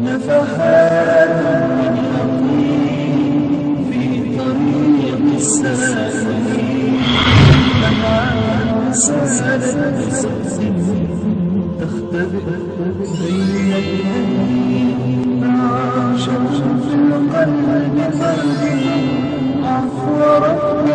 نفحات من يقين في طريق السالكين لمعان سالت بصدق تختبئ بين يديه مع شمس القلب قلبي عفو رب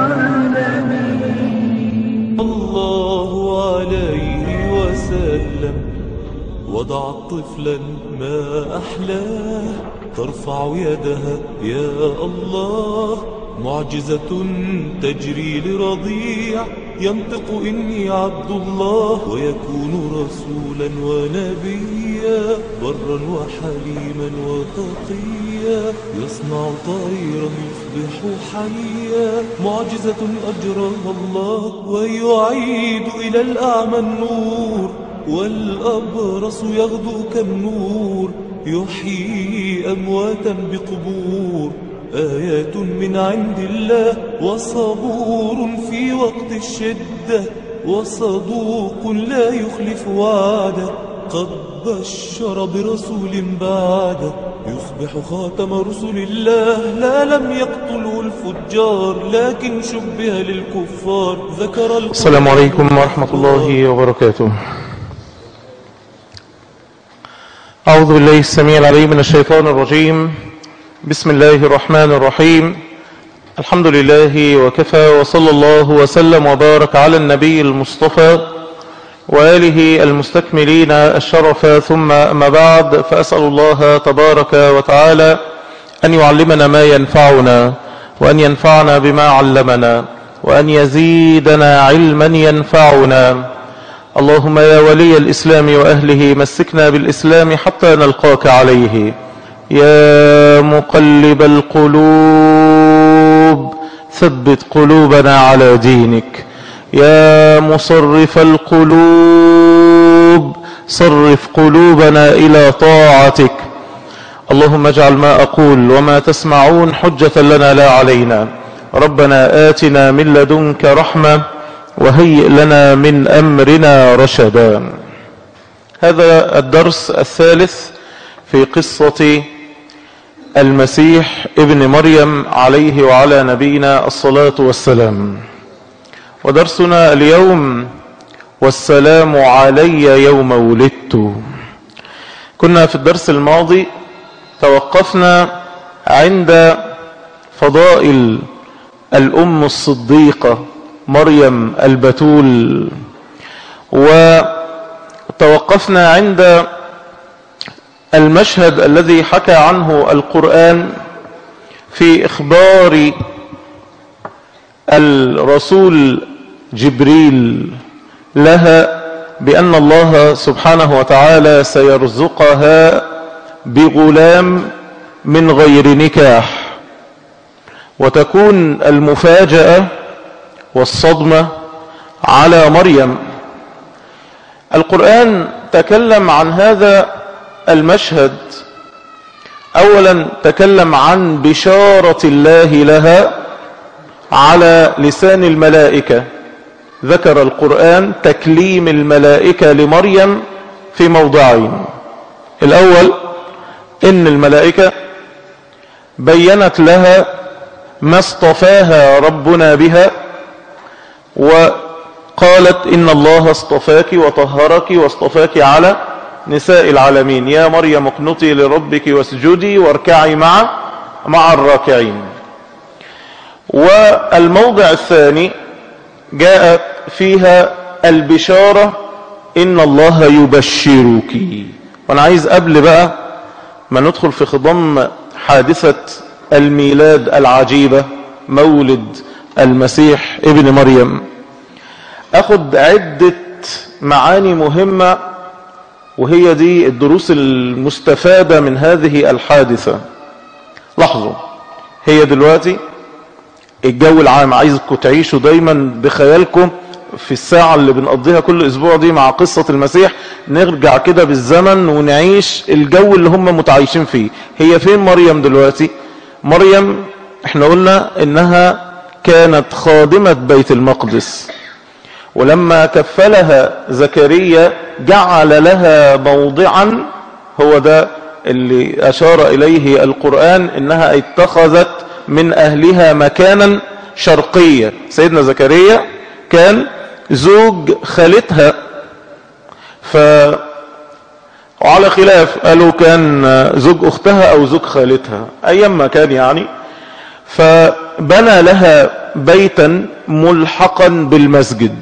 العالمين الله عليه وسلم وضع طفلا ما أحلاه ترفع يدها يا الله معجزة تجري لرضيع ينطق إني عبد الله ويكون رسولا ونبيا برا وحليما وتقيا يصنع طائرا يصبح حيا معجزة أجرها الله ويعيد إلى الأعمى النور والأبرص يغدو كالنور يحيي أمواتا بقبور آيات من عند الله وصبور في وقت الشدة وصدوق لا يخلف وعده قد بشر برسول بعده يصبح خاتم رسل الله لا لم يقتله الفجار لكن شبه للكفار ذكر السلام عليكم ورحمة الله وبركاته أعوذ بالله السميع العليم من الشيطان الرجيم بسم الله الرحمن الرحيم الحمد لله وكفى وصلى الله وسلم وبارك على النبي المصطفى وآله المستكملين الشرف ثم أما بعد فأسأل الله تبارك وتعالى أن يعلمنا ما ينفعنا وأن ينفعنا بما علمنا وأن يزيدنا علما ينفعنا اللهم يا ولي الإسلام وأهله مسكنا بالإسلام حتى نلقاك عليه يا مقلب القلوب ثبت قلوبنا على دينك يا مصرف القلوب صرف قلوبنا إلى طاعتك اللهم اجعل ما أقول وما تسمعون حجة لنا لا علينا ربنا آتنا من لدنك رحمة وهيئ لنا من أمرنا رشدا هذا الدرس الثالث في قصة المسيح ابن مريم عليه وعلى نبينا الصلاة والسلام ودرسنا اليوم والسلام علي يوم ولدت كنا في الدرس الماضي توقفنا عند فضائل الأم الصديقة مريم البتول وتوقفنا عند المشهد الذي حكى عنه القرآن في إخبار الرسول جبريل لها بأن الله سبحانه وتعالى سيرزقها بغلام من غير نكاح وتكون المفاجأة والصدمة على مريم القرآن تكلم عن هذا المشهد اولا تكلم عن بشارة الله لها على لسان الملائكة ذكر القرآن تكليم الملائكة لمريم في موضعين الاول ان الملائكة بينت لها ما اصطفاها ربنا بها وقالت ان الله اصطفاك وطهرك واصطفاك على نساء العالمين يا مريم اقنطي لربك واسجدي واركعي مع مع الراكعين والموضع الثاني جاءت فيها البشارة ان الله يبشرك وانا عايز قبل بقى ما ندخل في خضم حادثة الميلاد العجيبة مولد المسيح ابن مريم اخد عدة معاني مهمة وهي دي الدروس المستفادة من هذه الحادثة لاحظوا هي دلوقتي الجو العام عايزكم تعيشوا دايما بخيالكم في الساعة اللي بنقضيها كل اسبوع دي مع قصة المسيح نرجع كده بالزمن ونعيش الجو اللي هم متعايشين فيه هي فين مريم دلوقتي مريم احنا قلنا انها كانت خادمة بيت المقدس ولما كفلها زكريا جعل لها موضعا هو ده اللي أشار إليه القرآن إنها اتخذت من أهلها مكانا شرقية سيدنا زكريا كان زوج خالتها ف وعلى خلاف قالوا كان زوج أختها أو زوج خالتها أيام ما كان يعني فبنى لها بيتا ملحقا بالمسجد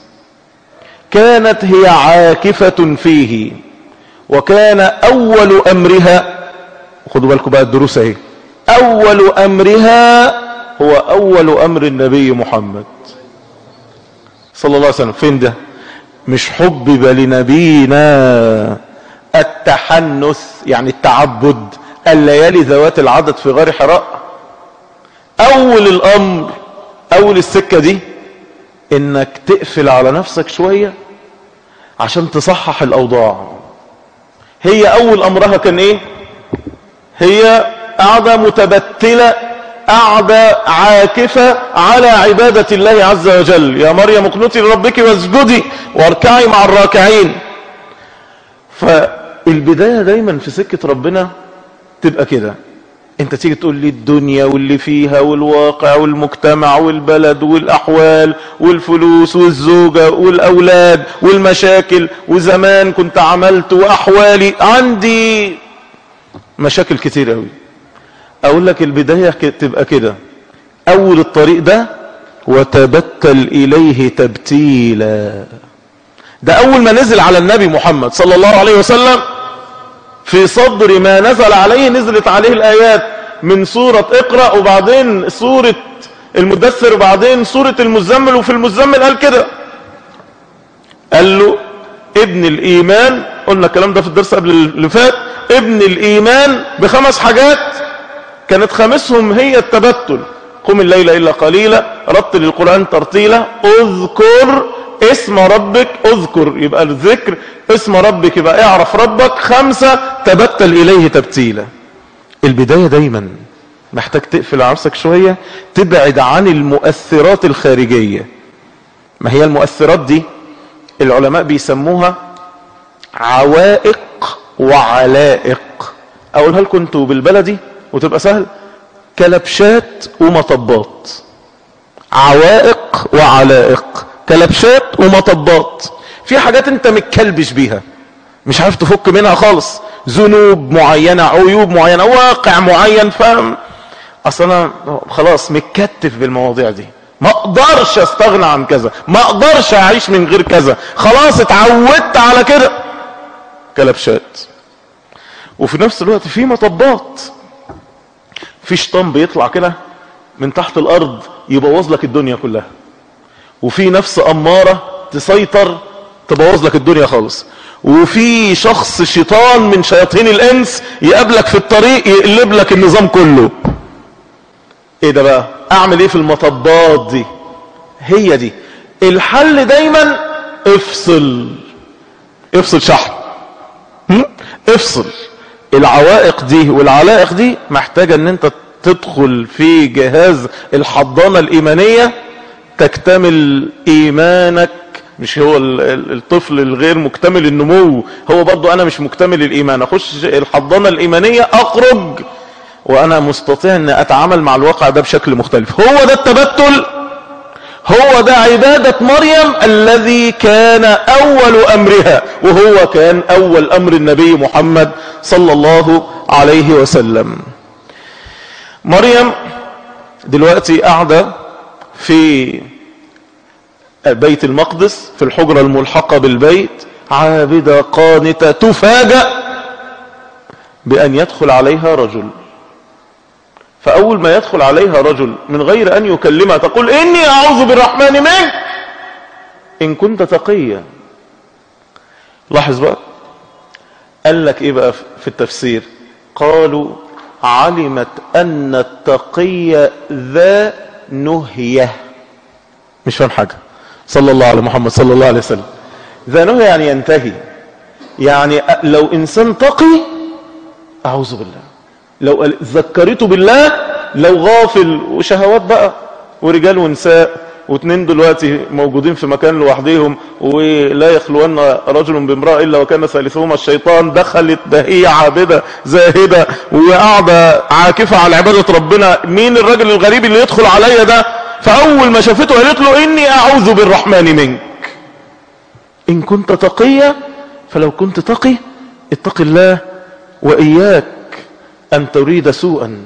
كانت هي عاكفة فيه وكان أول أمرها خدوا بالكم بقى الدروس اهي أول أمرها هو أول أمر النبي محمد صلى الله عليه وسلم فين ده مش حبب لنبينا التحنث يعني التعبد الليالي ذوات العدد في غار حراء اول الامر اول السكة دي انك تقفل على نفسك شوية عشان تصحح الاوضاع هي اول امرها كان ايه هي قاعدة متبتلة قاعدة عاكفة على عبادة الله عز وجل يا مريم اقنتي لربك واسجدي واركعي مع الراكعين فالبداية دايما في سكة ربنا تبقى كده انت تيجي تقول لي الدنيا واللي فيها والواقع والمجتمع والبلد والاحوال والفلوس والزوجة والاولاد والمشاكل وزمان كنت عملت واحوالي عندي مشاكل كتير قوي اقول لك البداية تبقى كده اول الطريق ده وتبتل اليه تبتيلا ده اول ما نزل على النبي محمد صلى الله عليه وسلم في صدر ما نزل عليه نزلت عليه الآيات من سورة اقرأ وبعدين سورة المدثر وبعدين سورة المزمل وفي المزمل قال كده قال له ابن الإيمان قلنا الكلام ده في الدرس قبل اللي فات ابن الإيمان بخمس حاجات كانت خامسهم هي التبتل قم الليل إلا قليلا رتل القرآن ترتيلا اذكر اسم ربك اذكر يبقى الذكر اسم ربك يبقى اعرف ربك خمسة تبتل اليه تبتيلا البداية دايما محتاج تقفل على نفسك شوية تبعد عن المؤثرات الخارجية ما هي المؤثرات دي العلماء بيسموها عوائق وعلائق اقولها لكم انتوا بالبلدي وتبقى سهل كلبشات ومطبات عوائق وعلائق كلبشات ومطبات في حاجات انت متكلبش بيها مش عارف تفك منها خالص ذنوب معينة عيوب معينة واقع معين فاهم اصل انا خلاص متكتف بالمواضيع دي ما اقدرش استغنى عن كذا ما اقدرش اعيش من غير كذا خلاص اتعودت على كده كلبشات وفي نفس الوقت في مطبات في شيطان بيطلع كده من تحت الارض يبوظ لك الدنيا كلها وفي نفس امارة تسيطر تبوظ لك الدنيا خالص وفي شخص شيطان من شياطين الانس يقابلك في الطريق يقلب لك النظام كله ايه ده بقى اعمل ايه في المطبات دي هي دي الحل دايما افصل افصل شحن هم؟ افصل العوائق دي والعلائق دي محتاجة ان انت تدخل في جهاز الحضانة الايمانية تكتمل ايمانك مش هو الطفل الغير مكتمل النمو هو برضو انا مش مكتمل الايمان اخش الحضانة الايمانية اخرج وانا مستطيع ان اتعامل مع الواقع ده بشكل مختلف هو ده التبتل هو ده عبادة مريم الذي كان اول امرها وهو كان اول امر النبي محمد صلى الله عليه وسلم مريم دلوقتي قاعدة في بيت المقدس في الحجرة الملحقة بالبيت عابدة قانتة تفاجأ بأن يدخل عليها رجل فأول ما يدخل عليها رجل من غير أن يكلمها تقول إني أعوذ بالرحمن منك إن كنت تقيا لاحظ بقى قال لك إيه بقى في التفسير قالوا علمت أن التقي ذا نهيه مش فاهم حاجة صلى الله على محمد صلى الله عليه وسلم ذا نهي يعني ينتهي يعني لو إنسان تقي أعوذ بالله لو ذكرته بالله لو غافل وشهوات بقى ورجال ونساء واثنين دلوقتي موجودين في مكان لوحدهم ولا يخلون رجل بامرأة إلا وكان ثالثهما الشيطان دخلت ده هي عابدة زاهدة وقاعدة عاكفة على عبادة ربنا مين الراجل الغريب اللي يدخل عليا ده فأول ما شافته قالت له إني أعوذ بالرحمن منك إن كنت تقيا فلو كنت تقي اتق الله وإياك أن تريد سوءا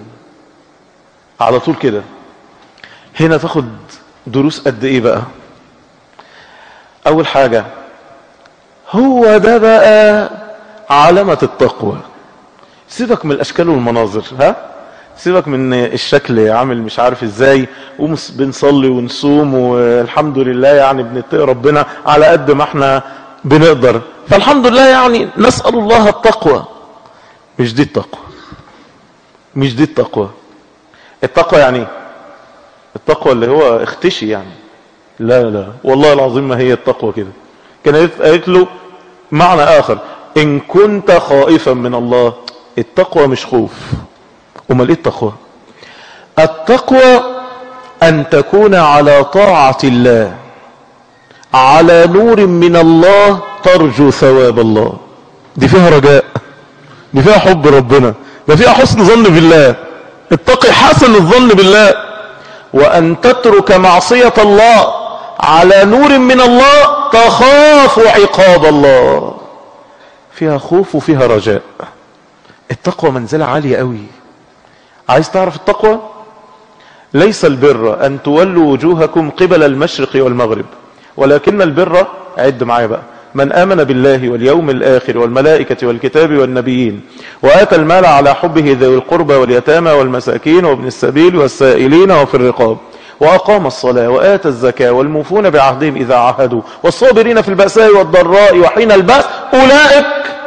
على طول كده هنا تاخد دروس قد ايه بقى اول حاجة هو ده بقى علامة التقوى سيبك من الاشكال والمناظر ها سيبك من الشكل عامل مش عارف ازاي وبنصلي ونصوم والحمد لله يعني بنتقي ربنا على قد ما احنا بنقدر فالحمد لله يعني نسأل الله التقوى مش دي التقوى مش دي التقوى التقوى يعني ايه التقوى اللي هو اختشي يعني لا لا والله العظيم ما هي التقوى كده كانت قالت له معنى اخر ان كنت خائفا من الله التقوى مش خوف امال ايه التقوى التقوى ان تكون على طاعة الله على نور من الله ترجو ثواب الله دي فيها رجاء دي فيها حب ربنا ده فيها حسن ظن بالله اتقي حسن الظن بالله وأن تترك معصية الله على نور من الله تخاف عقاب الله فيها خوف وفيها رجاء التقوى منزلة عالية قوي عايز تعرف التقوى ليس البر أن تولوا وجوهكم قبل المشرق والمغرب ولكن البر عد معايا بقى من آمن بالله واليوم الآخر والملائكة والكتاب والنبيين وآتى المال على حبه ذوي القربى واليتامى والمساكين وابن السبيل والسائلين وفي الرقاب وأقام الصلاة وآتى الزكاة والموفون بعهدهم إذا عهدوا والصابرين في البأساء والضراء وحين البأس أولئك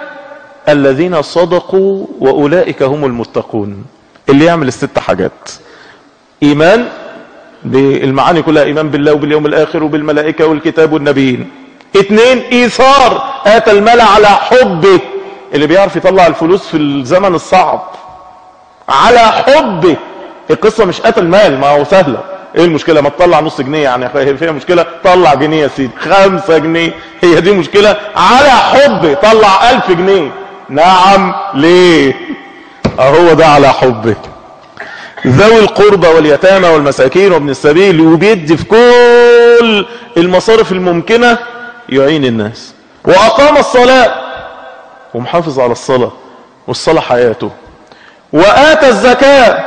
الذين صدقوا وأولئك هم المتقون اللي يعمل الست حاجات إيمان بالمعاني كلها إيمان بالله وباليوم الآخر وبالملائكة والكتاب والنبيين اتنين ايثار اتى المال على حبه اللي بيعرف يطلع الفلوس في الزمن الصعب على حبه القصة مش اتى المال ما هو سهلة ايه المشكلة ما تطلع نص جنيه يعني هي فيها مشكلة طلع جنيه يا سيدي خمسة جنيه هي دي مشكلة على حبه طلع الف جنيه نعم ليه اهو ده على حبه ذوي القربى واليتامى والمساكين وابن السبيل وبيدي في كل المصارف الممكنة يعين الناس وأقام الصلاة ومحافظ على الصلاة والصلاة حياته وآتى الزكاة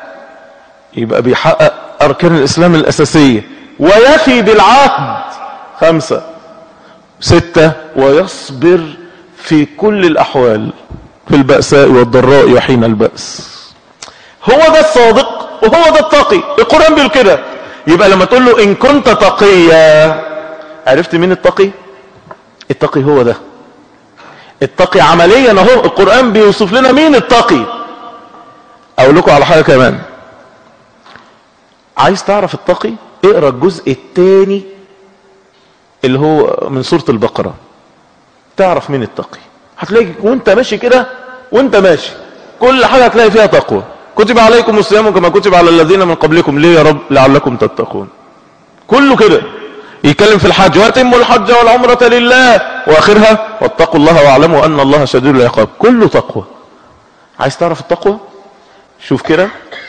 يبقى بيحقق أركان الإسلام الأساسية ويفي بالعهد خمسة ستة ويصبر في كل الأحوال في البأساء والضراء وحين البأس هو ده الصادق وهو ده التقي القرآن بيقول كده يبقى لما تقول له إن كنت تقيا عرفت مين التقي التقي هو ده التقي عمليا اهو القرآن بيوصف لنا مين التقي اقول لكم على حاجة كمان عايز تعرف التقي اقرا الجزء الثاني اللي هو من سورة البقرة تعرف مين التقي هتلاقي وانت ماشي كده وانت ماشي كل حاجة هتلاقي فيها تقوى كتب عليكم الصيام كما كتب على الذين من قبلكم ليه يا رب لعلكم تتقون كله كده يتكلم في الحج واتموا الحج والعمرة لله واخرها واتقوا الله واعلموا ان الله شديد العقاب كله تقوى عايز تعرف التقوى شوف كده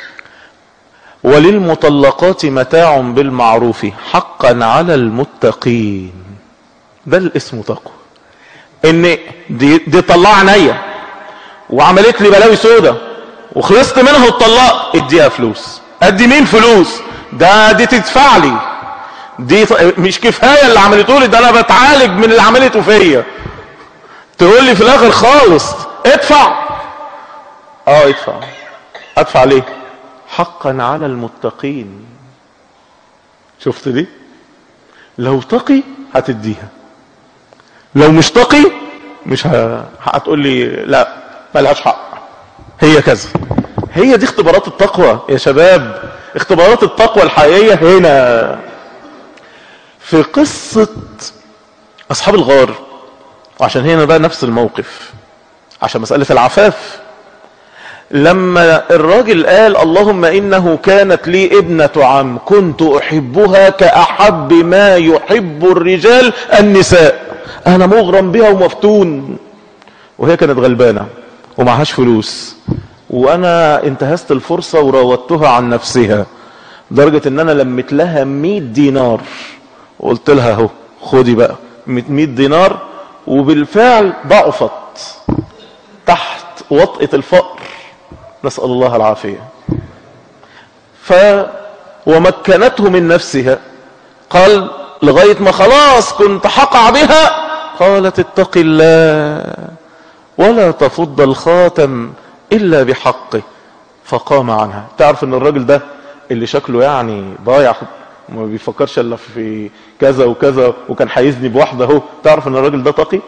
وللمطلقات متاع بالمعروف حقا على المتقين ده الاسم تقوى ان دي, دي طلع عينيا وعملت لي بلاوي سودة وخلصت منها واتطلقت اديها فلوس ادي مين فلوس ده دي تدفع لي دي مش كفايه اللي عملته لي ده انا بتعالج من اللي عملته فيا تقول لي في الاخر خالص ادفع اه ادفع ادفع ليه حقا على المتقين شفت دي لو تقي هتديها لو مش تقي مش ه... هتقول لي لا ملهاش حق هي كذا هي دي اختبارات التقوى يا شباب اختبارات التقوى الحقيقية هنا في قصة اصحاب الغار وعشان هنا بقى نفس الموقف عشان مسألة العفاف لما الراجل قال اللهم انه كانت لي ابنة عم كنت احبها كاحب ما يحب الرجال النساء انا مغرم بها ومفتون وهي كانت غلبانة ومعهاش فلوس وانا انتهزت الفرصة وراودتها عن نفسها درجة ان انا لمت لها 100 دينار وقلت لها اهو خدي بقى 100 دينار وبالفعل ضعفت تحت وطئة الفقر نسأل الله العافية ف ومكنته من نفسها قال لغاية ما خلاص كنت حقع بها قالت اتق الله ولا تفض الخاتم إلا بحقه فقام عنها تعرف ان الراجل ده اللي شكله يعني ضايع ما بيفكرش الا في كذا وكذا وكان هيزني بواحده اهو تعرف ان الراجل ده تقي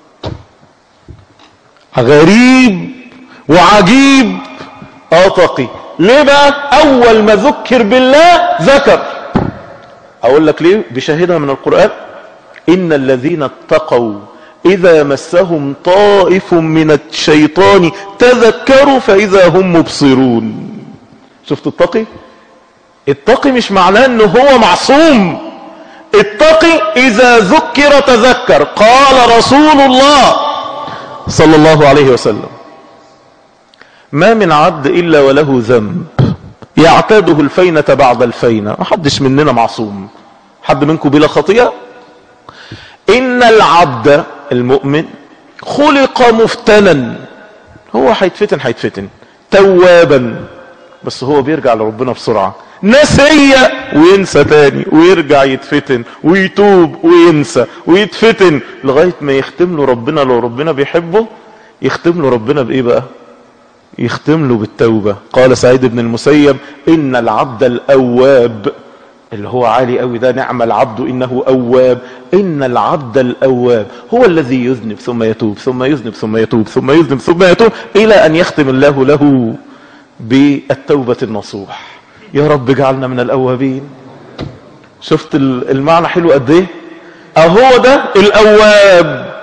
غريب وعجيب اه تقي ليه بقى اول ما ذكر بالله ذكر اقول لك ليه بشاهدها من القرآن ان الذين اتقوا اذا مسهم طائف من الشيطان تذكروا فاذا هم مبصرون شفت التقي التقي مش معناه انه هو معصوم التقي اذا ذكر تذكر قال رسول الله صلى الله عليه وسلم ما من عبد الا وله ذنب يعتاده الفينة بعد الفينة ما حدش مننا معصوم حد منكم بلا خطيئة ان العبد المؤمن خلق مفتنا هو هيتفتن هيتفتن توابا بس هو بيرجع لربنا بسرعة نسية وينسى تاني ويرجع يتفتن ويتوب وينسى ويتفتن لغاية ما يختم له ربنا لو ربنا بيحبه يختم له ربنا بايه بقى يختم له بالتوبة قال سعيد بن المسيب ان العبد الاواب اللي هو عالي قوي ده نعم العبد انه اواب ان العبد الاواب هو الذي يذنب ثم يتوب ثم يذنب ثم يتوب ثم يذنب ثم يتوب الى ان يختم الله له بالتوبة النصوح يا رب اجعلنا من الاوابين شفت المعنى حلو قد ايه اهو ده الاواب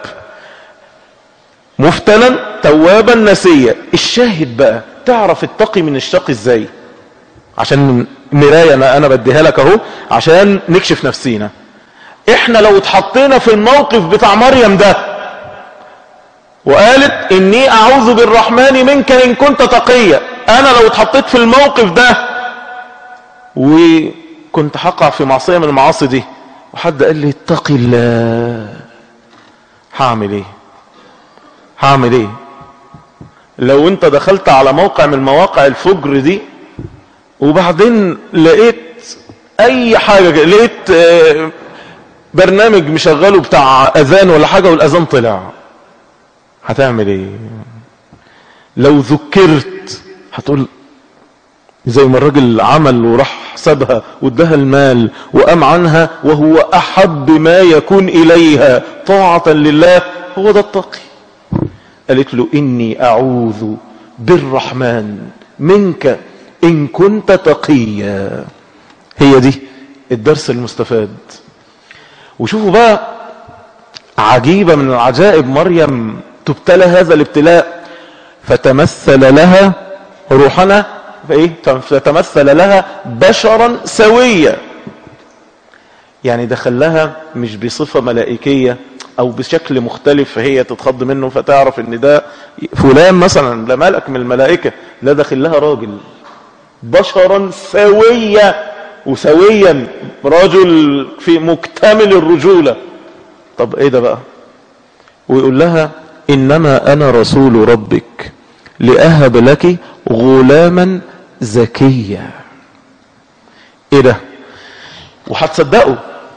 مفتنا توابا نسيا الشاهد بقى تعرف التقي من الشقي ازاي عشان مراية انا, أنا بديها لك اهو عشان نكشف نفسينا احنا لو اتحطينا في الموقف بتاع مريم ده وقالت اني اعوذ بالرحمن منك ان كنت تقيا انا لو اتحطيت في الموقف ده وكنت هقع في معصية من المعاصي دي وحد قال لي اتقي الله هعمل ايه هعمل ايه لو انت دخلت على موقع من مواقع الفجر دي وبعدين لقيت اي حاجة لقيت برنامج مشغله بتاع اذان ولا حاجة والاذان طلع هتعمل ايه لو ذكرت هتقول زي ما الراجل عمل وراح سابها وادها المال وقام عنها وهو احب ما يكون اليها طاعة لله هو ده التقي قالت له اني اعوذ بالرحمن منك ان كنت تقيا هي دي الدرس المستفاد وشوفوا بقى عجيبة من العجائب مريم تبتلى هذا الابتلاء فتمثل لها روحنا فايه فتمثل لها بشرا سويا يعني دخل لها مش بصفة ملائكية او بشكل مختلف فهي تتخض منه فتعرف ان ده فلان مثلا ده ملك من الملائكة لا داخل لها راجل بشرا سويا وسويا رجل في مكتمل الرجولة طب ايه ده بقى ويقول لها انما انا رسول ربك لاهب لك غلاما زكيا ايه ده وهتصدقوا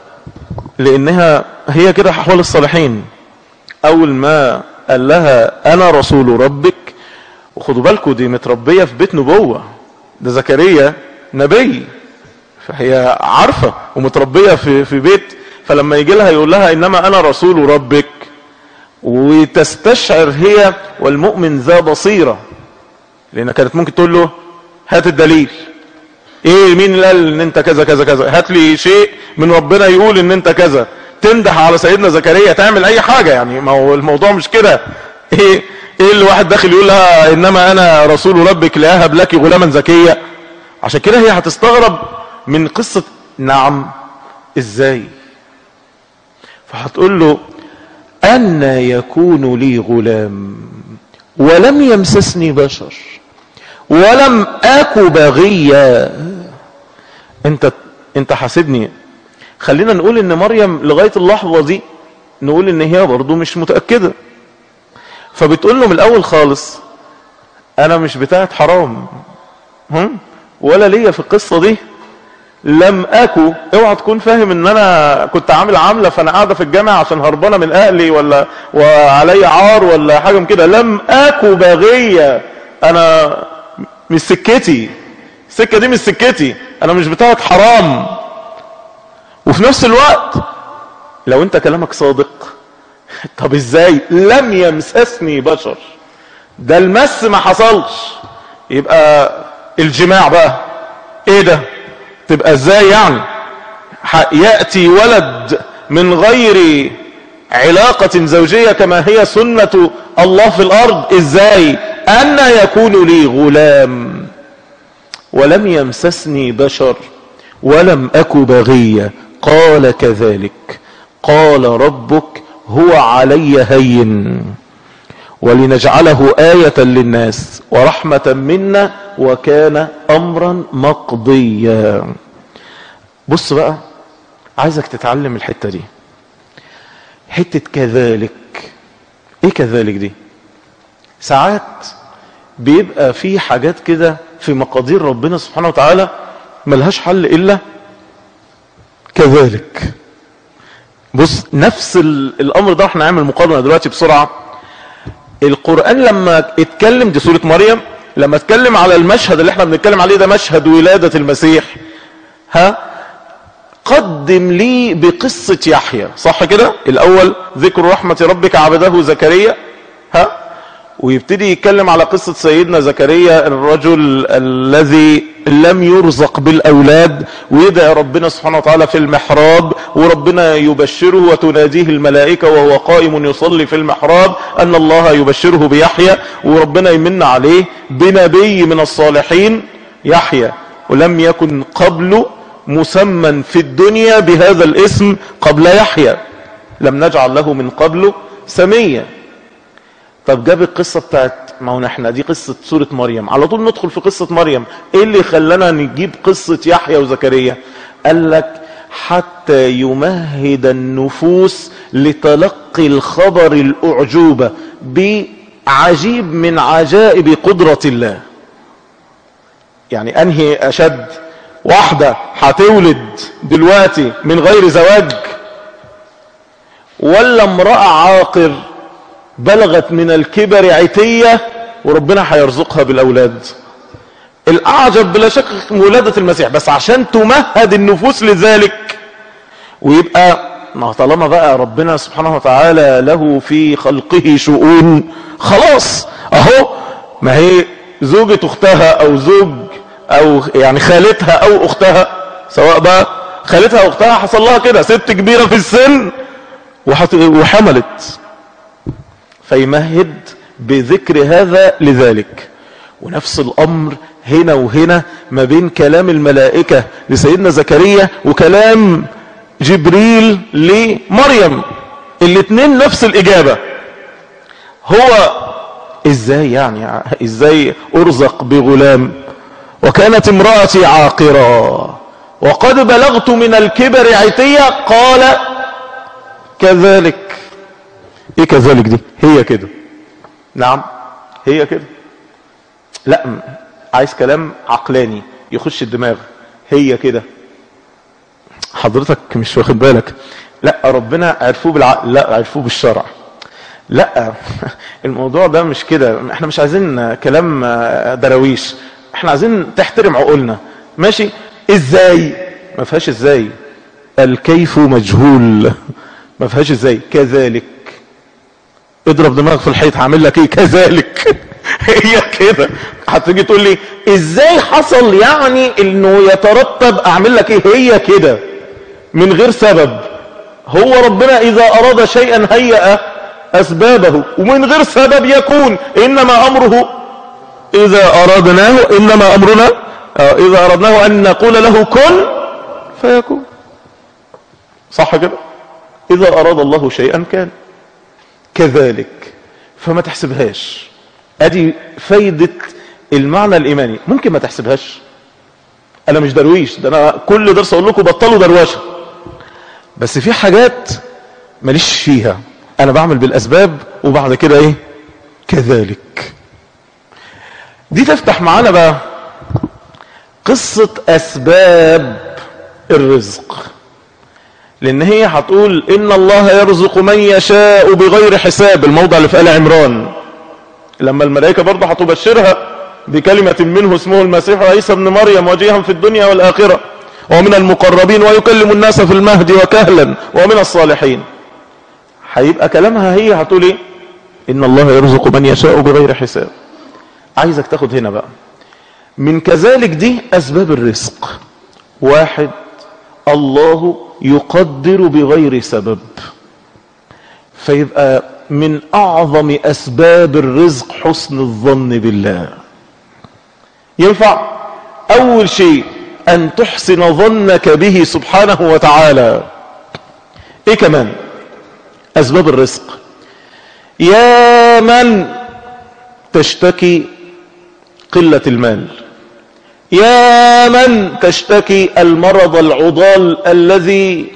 لانها هي كده احوال الصالحين اول ما قال لها انا رسول ربك وخدوا بالكم دي متربية في بيت نبوة ده زكريا نبي فهي عارفة ومتربية في, في بيت فلما يجي لها يقول لها انما انا رسول ربك وتستشعر هي والمؤمن ذا بصيرة لان كانت ممكن تقول له هات الدليل ايه مين اللي قال ان انت كذا كذا كذا هات لي شيء من ربنا يقول ان انت كذا تندح على سيدنا زكريا تعمل اي حاجة يعني ما هو الموضوع مش كده ايه ايه اللي واحد داخل يقول لها انما انا رسول ربك لاهب لك غلاما زكيا عشان كده هي هتستغرب من قصة نعم ازاي فهتقول له أن يكون لي غلام ولم يمسسني بشر ولم أك بغيا انت انت حاسبني خلينا نقول ان مريم لغاية اللحظة دي نقول ان هي برضو مش متأكدة فبتقول له من الاول خالص انا مش بتاعت حرام هم؟ ولا ليا في القصة دي لم اكو اوعى تكون فاهم ان انا كنت عامل عامله فانا قاعده في الجامع عشان هربانه من اهلي ولا وعلي عار ولا حاجه من كده لم اكو باغيه انا مش سكتي السكه دي مش سكتي انا مش بتاعت حرام وفي نفس الوقت لو انت كلامك صادق طب ازاي لم يمسسني بشر ده المس ما حصلش يبقى الجماع بقى ايه ده تبقى ازاي يعني يأتي ولد من غير علاقة زوجية كما هي سنة الله في الارض ازاي ان يكون لي غلام ولم يمسسني بشر ولم اك بغيا قال كذلك قال ربك هو علي هين ولنجعله آية للناس ورحمة منا وكان أمرا مقضيا بص بقى عايزك تتعلم الحتة دي حتة كذلك ايه كذلك دي ساعات بيبقى في حاجات كده في مقادير ربنا سبحانه وتعالى ملهاش حل الا كذلك بص نفس الامر ده احنا نعمل مقارنه دلوقتي بسرعه القران لما اتكلم دي سوره مريم لما اتكلم على المشهد اللي احنا بنتكلم عليه ده مشهد ولاده المسيح ها قدم لي بقصه يحيى صح كده الاول ذكر رحمه ربك عبده زكريا ها ويبتدي يتكلم على قصة سيدنا زكريا الرجل الذي لم يرزق بالأولاد ويدعي ربنا سبحانه وتعالى في المحراب وربنا يبشره وتناديه الملائكة وهو قائم يصلي في المحراب أن الله يبشره بيحيى وربنا يمن عليه بنبي من الصالحين يحيى ولم يكن قبل مسمى في الدنيا بهذا الاسم قبل يحيى لم نجعل له من قبل سميا طب جاب القصة بتاعت ما هو احنا دي قصة سورة مريم على طول ندخل في قصة مريم ايه اللي خلانا نجيب قصة يحيى وزكريا قال لك حتى يمهد النفوس لتلقي الخبر الأعجوبة بعجيب من عجائب قدرة الله يعني انهي اشد واحدة هتولد دلوقتي من غير زواج ولا امرأة عاقر بلغت من الكبر عتية وربنا هيرزقها بالأولاد الأعجب بلا شك ولادة المسيح بس عشان تمهد النفوس لذلك ويبقى ما طالما بقى ربنا سبحانه وتعالى له في خلقه شؤون خلاص اهو ما هي زوجة اختها او زوج او يعني خالتها او اختها سواء بقى خالتها او اختها حصل لها كده ست كبيرة في السن وحملت فيمهد بذكر هذا لذلك ونفس الامر هنا وهنا ما بين كلام الملائكة لسيدنا زكريا وكلام جبريل لمريم الاثنين نفس الاجابة هو ازاي يعني ازاي ارزق بغلام وكانت امرأتي عاقرا وقد بلغت من الكبر عتية قال كذلك ايه كذلك دي هي كده نعم هي كده لا عايز كلام عقلاني يخش الدماغ هي كده حضرتك مش واخد بالك لا ربنا عرفوه بالعقل لا عرفوه بالشرع لا الموضوع ده مش كده احنا مش عايزين كلام درويش احنا عايزين تحترم عقولنا ماشي ازاي ما فيهاش ازاي الكيف مجهول ما فيهاش ازاي كذلك اضرب دماغك في الحيط هعمل لك ايه كذلك هي كده هتيجي تقول لي ازاي حصل يعني انه يترتب اعمل لك ايه هي كده من غير سبب هو ربنا اذا اراد شيئا هيأ أسبابه ومن غير سبب يكون إنما أمره إذا أردناه إنما أمرنا آه، إذا أردناه أن نقول له كن فيكون صح كده إذا أراد الله شيئا كان كذلك فما تحسبهاش أدي فايدة المعنى الإيماني ممكن ما تحسبهاش أنا مش درويش ده أنا كل درس أقول لكم بطلوا دروشة بس في حاجات ماليش فيها أنا بعمل بالأسباب وبعد كده إيه كذلك دي تفتح معانا بقى قصة أسباب الرزق لأن هي هتقول إن الله يرزق من يشاء بغير حساب الموضع اللي في آل عمران لما الملائكة برضه هتبشرها بكلمة منه اسمه المسيح عيسى ابن مريم وجيها في الدنيا والآخرة ومن المقربين ويكلم الناس في المهد وكهلا ومن الصالحين هيبقى كلامها هي هتقول ايه ان الله يرزق من يشاء بغير حساب عايزك تاخد هنا بقى من كذلك دي اسباب الرزق واحد الله يقدر بغير سبب فيبقى من اعظم اسباب الرزق حسن الظن بالله ينفع اول شيء ان تحسن ظنك به سبحانه وتعالى ايه كمان اسباب الرزق يا من تشتكي قلة المال يا من تشتكي المرض العضال الذي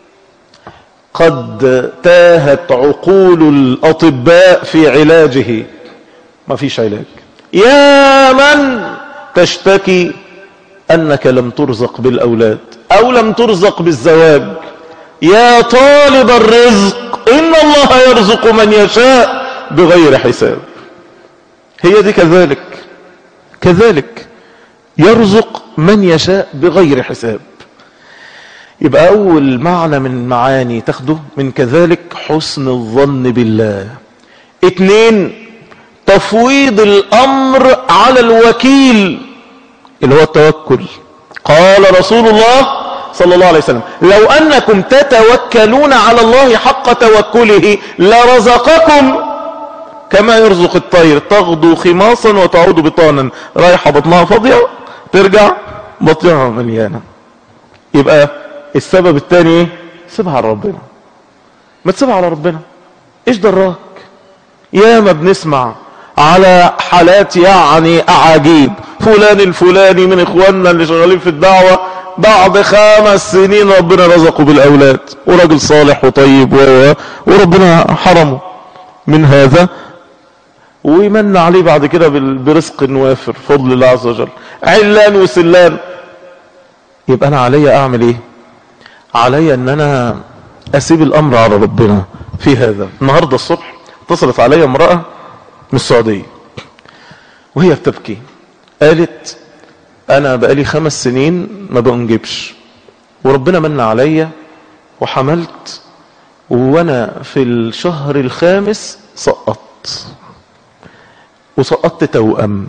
قد تاهت عقول الأطباء في علاجه ما فيش علاج يا من تشتكي أنك لم ترزق بالأولاد أو لم ترزق بالزواج يا طالب الرزق إن الله يرزق من يشاء بغير حساب هي دي كذلك كذلك يرزق من يشاء بغير حساب يبقى أول معنى من معاني تاخده من كذلك حسن الظن بالله اتنين تفويض الأمر على الوكيل اللي هو التوكل قال رسول الله صلى الله عليه وسلم لو أنكم تتوكلون على الله حق توكله لرزقكم كما يرزق الطير تغدو خماصا وتعود بطانا رايحة بطنها فاضية ترجع بطنها مليانة يبقى السبب الثاني ايه سيبها على ربنا ما تسيبها على ربنا ايش دراك يا ما بنسمع على حالات يعني اعاجيب فلان الفلاني من اخواننا اللي شغالين في الدعوة بعد خمس سنين ربنا رزقه بالاولاد وراجل صالح وطيب و وربنا حرمه من هذا ويمن عليه بعد كده برزق وافر فضل الله عز وجل علان وسلان يبقى انا علي اعمل ايه علي ان انا اسيب الامر على ربنا في هذا النهاردة الصبح اتصلت علي امرأة من السعودية وهي بتبكي قالت انا بقالي خمس سنين ما بنجبش وربنا من عليا وحملت وانا في الشهر الخامس سقطت وسقطت توأم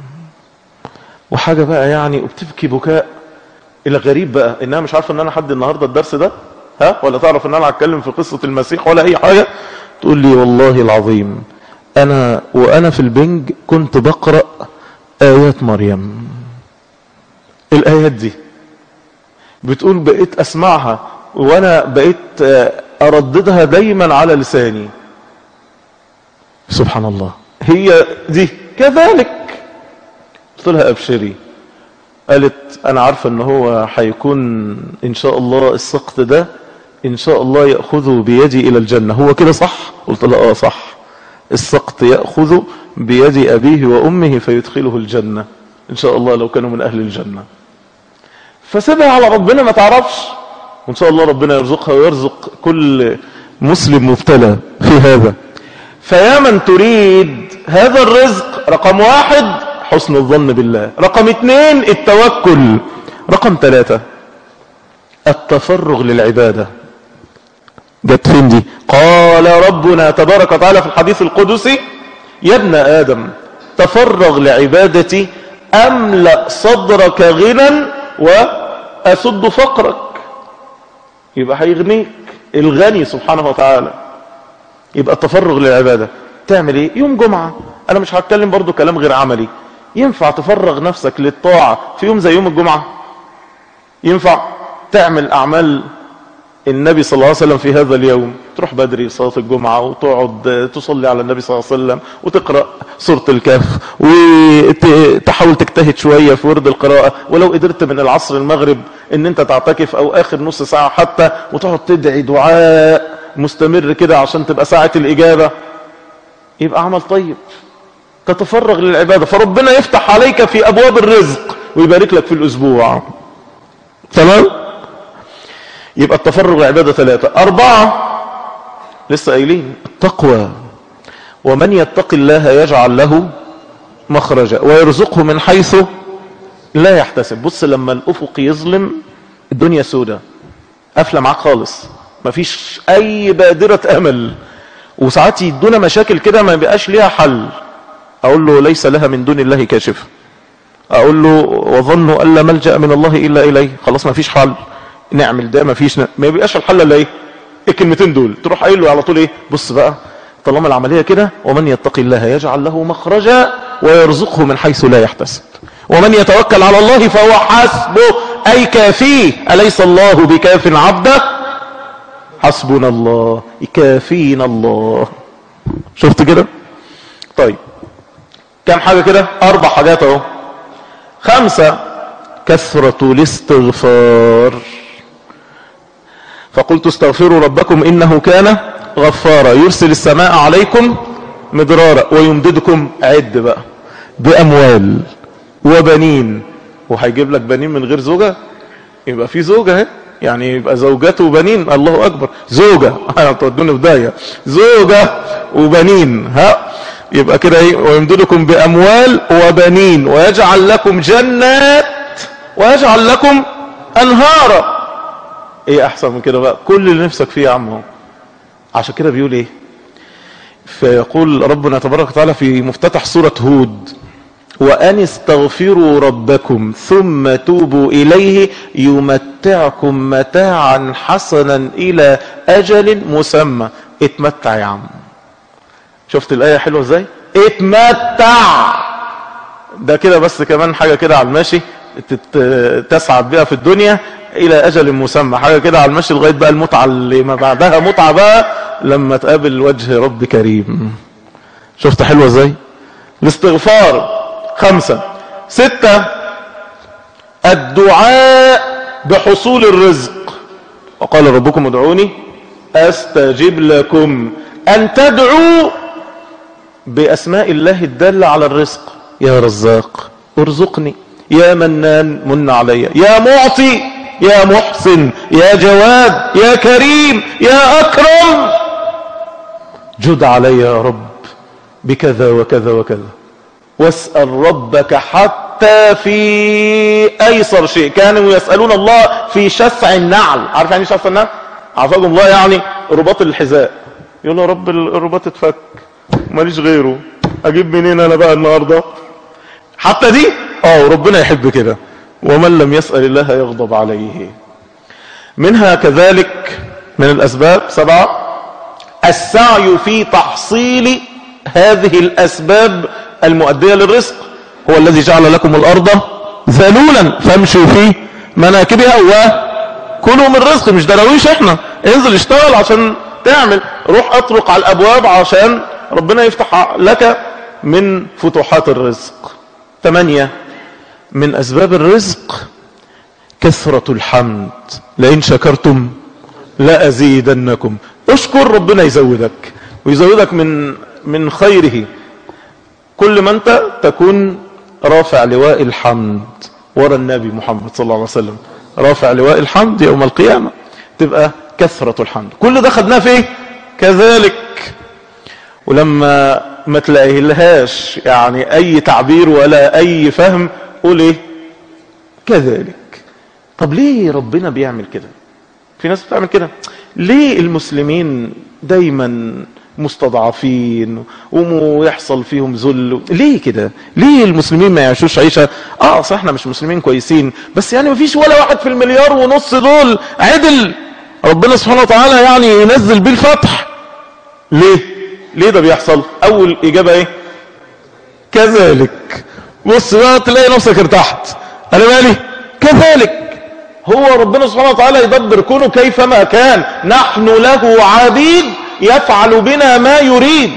وحاجة بقى يعني وبتبكي بكاء الغريب بقى انها مش عارفة ان انا حد النهاردة الدرس ده ها ولا تعرف ان انا هتكلم في قصة المسيح ولا اي حاجة تقول لي والله العظيم انا وانا في البنج كنت بقرأ ايات مريم الايات دي بتقول بقيت اسمعها وانا بقيت ارددها دايما على لساني سبحان الله هي دي كذلك قلت لها ابشري قالت انا عارفة ان هو هيكون ان شاء الله السقط ده ان شاء الله يأخذه بيدي الى الجنة هو كده صح قلت لها اه صح السقط يأخذ بيد ابيه وامه فيدخله الجنة ان شاء الله لو كانوا من اهل الجنة فسيبها على ربنا ما تعرفش وان شاء الله ربنا يرزقها ويرزق كل مسلم مبتلى في هذا فيا من تريد هذا الرزق رقم واحد حسن الظن بالله رقم اثنين التوكل رقم ثلاثة التفرغ للعبادة جت فين دي قال ربنا تبارك وتعالى في الحديث القدسي يا ابن آدم تفرغ لعبادتي أملأ صدرك غنى وأسد فقرك يبقى هيغنيك الغني سبحانه وتعالى يبقى التفرغ للعبادة تعمل ايه يوم جمعة انا مش هتكلم برضو كلام غير عملي ينفع تفرغ نفسك للطاعة في يوم زي يوم الجمعة ينفع تعمل اعمال النبي صلى الله عليه وسلم في هذا اليوم تروح بدري صلاة الجمعة وتقعد تصلي على النبي صلى الله عليه وسلم وتقرأ سورة الكهف وتحاول تجتهد شوية في ورد القراءة ولو قدرت من العصر المغرب ان انت تعتكف او اخر نص ساعة حتى وتقعد تدعي دعاء مستمر كده عشان تبقى ساعة الاجابة يبقى عمل طيب تتفرغ للعبادة فربنا يفتح عليك في ابواب الرزق ويبارك لك في الاسبوع تمام يبقى التفرغ للعبادة ثلاثة أربعة لسه قايلين التقوى ومن يتق الله يجعل له مخرجا ويرزقه من حيث لا يحتسب بص لما الأفق يظلم الدنيا سودة قافلة معاك خالص مفيش أي بادرة أمل وساعات يدونا مشاكل كده ما بيبقاش ليها حل أقول له ليس لها من دون الله كاشف أقول له وظنوا أن لا ملجأ من الله إلا إليه خلاص ما فيش حل نعمل ده ما فيش ن... ما بيبقاش الحل الا ايه الكلمتين دول تروح قايل له على طول ايه بص بقى طالما العمليه كده ومن يتق الله يجعل له مخرجا ويرزقه من حيث لا يحتسب ومن يتوكل على الله فهو حسبه اي كافيه اليس الله بكاف عبده حسبنا الله كافينا الله شفت كده طيب كم حاجه كده اربع حاجات اهو خمسه كثره الاستغفار فقلت استغفروا ربكم إنه كان غفارا يرسل السماء عليكم مدرارا ويمددكم عد بقى بأموال وبنين وهيجيب لك بنين من غير زوجة يبقى في زوجة اهي يعني يبقى زوجته وبنين الله أكبر زوجة أنا تودوني بداية زوجة وبنين ها يبقى كده ايه ويمددكم بأموال وبنين ويجعل لكم جنات ويجعل لكم أنهارا ايه احسن من كده بقى كل اللي نفسك فيه يا عم اهو عشان كده بيقول ايه فيقول ربنا تبارك وتعالى في مفتتح سورة هود وأن استغفروا ربكم ثم توبوا إليه يمتعكم متاعا حسنا إلى أجل مسمى اتمتع يا عم شفت الآية حلوة ازاي اتمتع ده كده بس كمان حاجة كده على الماشي تسعد بيها في الدنيا الى اجل مسمى حاجه كده على المشي لغايه بقى المتعه اللي ما بعدها متعه بقى لما تقابل وجه رب كريم شفت حلوه ازاي الاستغفار خمسة ستة الدعاء بحصول الرزق وقال ربكم ادعوني استجب لكم ان تدعوا باسماء الله الدالة على الرزق يا رزاق ارزقني يا منان من علي يا معطي يا محسن يا جواد يا كريم يا أكرم جد علي يا رب بكذا وكذا وكذا واسأل ربك حتى في أيسر شيء كانوا يسألون الله في شسع النعل عارف يعني شسع النعل عفاكم الله يعني رباط الحذاء يقول له رب الرباط اتفك ماليش غيره اجيب منين انا بقى النهارده حتى دي اه ربنا يحب كده ومن لم يسأل الله يغضب عليه منها كذلك من الأسباب سبعة السعي في تحصيل هذه الأسباب المؤدية للرزق هو الذي جعل لكم الأرض ذلولا فامشوا في مناكبها وكلوا من رزق مش درويش احنا انزل اشتغل عشان تعمل روح اطرق على الأبواب عشان ربنا يفتح لك من فتوحات الرزق ثمانية من أسباب الرزق كثرة الحمد لئن شكرتم لأزيدنكم اشكر ربنا يزودك ويزودك من من خيره كل ما انت تكون رافع لواء الحمد ورا النبي محمد صلى الله عليه وسلم رافع لواء الحمد يوم القيامة تبقى كثرة الحمد كل ده خدناه في ايه كذلك ولما ما تلاقيه لهاش يعني اي تعبير ولا اي فهم قول ايه كذلك طب ليه ربنا بيعمل كده في ناس بتعمل كده ليه المسلمين دايما مستضعفين ويحصل فيهم ذل ليه كده ليه المسلمين ما يعيشوش عيشة اه صح احنا مش مسلمين كويسين بس يعني ما فيش ولا واحد في المليار ونص دول عدل ربنا سبحانه وتعالى يعني ينزل بيه الفتح ليه ليه ده بيحصل اول اجابة ايه كذلك بص بقى تلاقي نفسك ارتحت انا مالي كذلك هو ربنا سبحانه وتعالى يدبر كونه كيفما كان نحن له عبيد يفعل بنا ما يريد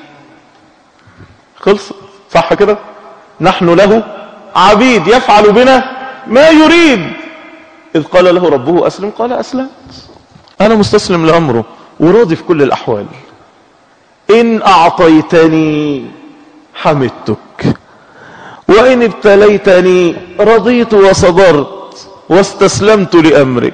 خلص صح كده نحن له عبيد يفعل بنا ما يريد إذ قال له ربه أسلم قال أسلمت أنا مستسلم لأمره وراضي في كل الأحوال إن أعطيتني حمدتك وإن ابتليتني رضيت وصبرت واستسلمت لأمرك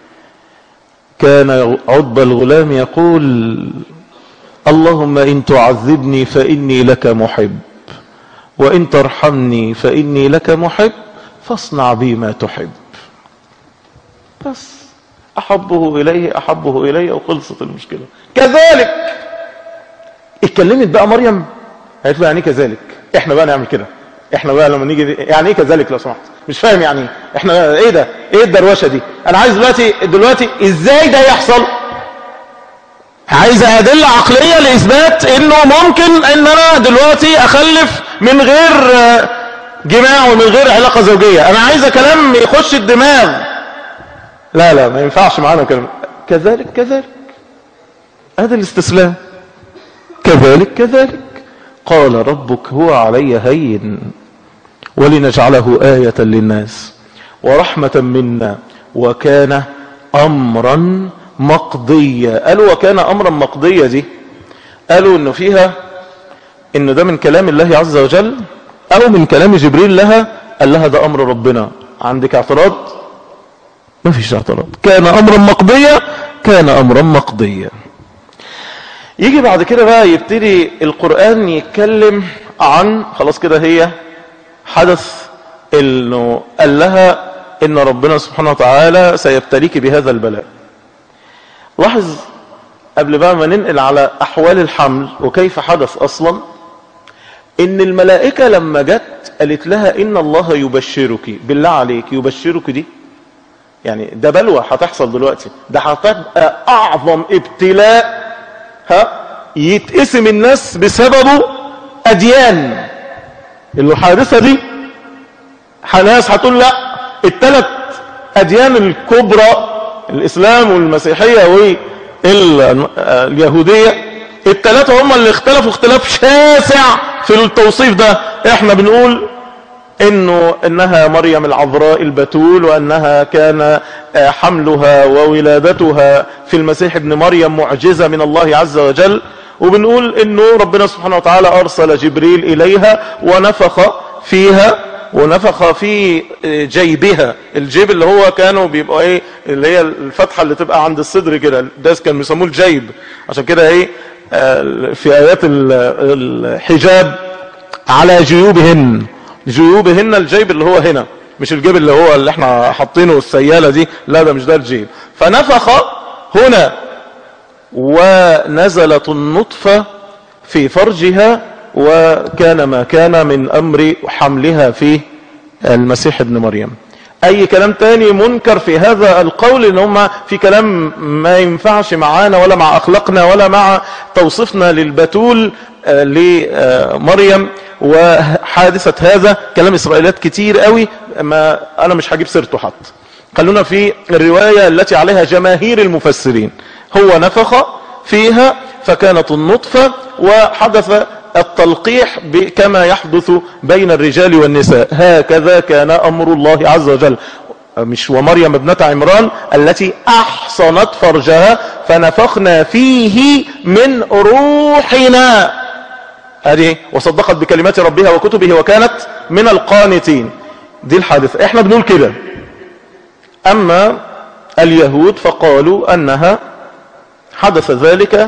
كان عتبى الغلام يقول اللهم إن تعذبني فإني لك محب وإن ترحمني فإني لك محب فاصنع بي ما تحب بس أحبه إليه أحبه إليه وخلصت المشكلة كذلك اتكلمت بقى مريم قالت له يعني ايه كذلك احنا بقى نعمل كده احنا بقى لما نيجي يعني ايه كذلك لو سمحت مش فاهم يعني ايه احنا ايه ده ايه الدروشه دي انا عايز دلوقتي دلوقتي ازاي ده يحصل عايز ادله عقليه لاثبات انه ممكن ان انا دلوقتي اخلف من غير جماع ومن غير علاقه زوجيه انا عايز كلام يخش الدماغ لا لا ما ينفعش معانا كلام كذلك كذلك هذا الاستسلام كذلك كذلك قال ربك هو علي هين ولنجعله آية للناس ورحمة منا وكان أمرا مقضيا قالوا وكان أمرا مقضيا دي قالوا انه فيها انه ده من كلام الله عز وجل او من كلام جبريل لها قال لها ده امر ربنا عندك اعتراض ما فيش اعتراض كان امرا مقضيا كان امرا مقضيا يجي بعد كده بقى يبتدي القرآن يتكلم عن خلاص كده هي حدث انه قال لها ان ربنا سبحانه وتعالى سيبتليك بهذا البلاء لاحظ قبل بقى ما ننقل على احوال الحمل وكيف حدث اصلا ان الملائكة لما جت قالت لها ان الله يبشرك بالله عليك يبشرك دي يعني ده بلوى هتحصل دلوقتي ده هتبقى اعظم ابتلاء ها يتقسم الناس بسببه اديان الحادثة دي ناس هتقول لا الثلاث اديان الكبرى الاسلام والمسيحية واليهودية الثلاثة هم اللي اختلفوا اختلاف شاسع في التوصيف ده احنا بنقول انه انها مريم العذراء البتول وانها كان حملها وولادتها في المسيح ابن مريم معجزة من الله عز وجل وبنقول انه ربنا سبحانه وتعالى ارسل جبريل اليها ونفخ فيها ونفخ في جيبها الجيب اللي هو كانوا بيبقى ايه اللي هي الفتحة اللي تبقى عند الصدر كده ده كان بيسموه الجيب عشان كده ايه في ايات الحجاب على جيوبهن جيوبهن الجيب اللي هو هنا مش الجيب اللي هو اللي احنا حاطينه السيالة دي لا ده مش ده الجيب فنفخ هنا ونزلت النطفة في فرجها وكان ما كان من امر حملها في المسيح ابن مريم اي كلام تاني منكر في هذا القول ان هم في كلام ما ينفعش معانا ولا مع اخلاقنا ولا مع توصيفنا للبتول لمريم وحادثة هذا كلام اسرائيليات كتير قوي ما انا مش هجيب سيرته حتى خلونا في الرواية التي عليها جماهير المفسرين هو نفخ فيها فكانت النطفة وحدث التلقيح كما يحدث بين الرجال والنساء هكذا كان أمر الله عز وجل مش ومريم ابنة عمران التي أحصنت فرجها فنفخنا فيه من روحنا هذه وصدقت بكلمات ربها وكتبه وكانت من القانتين دي الحادثة احنا بنقول كده أما اليهود فقالوا أنها حدث ذلك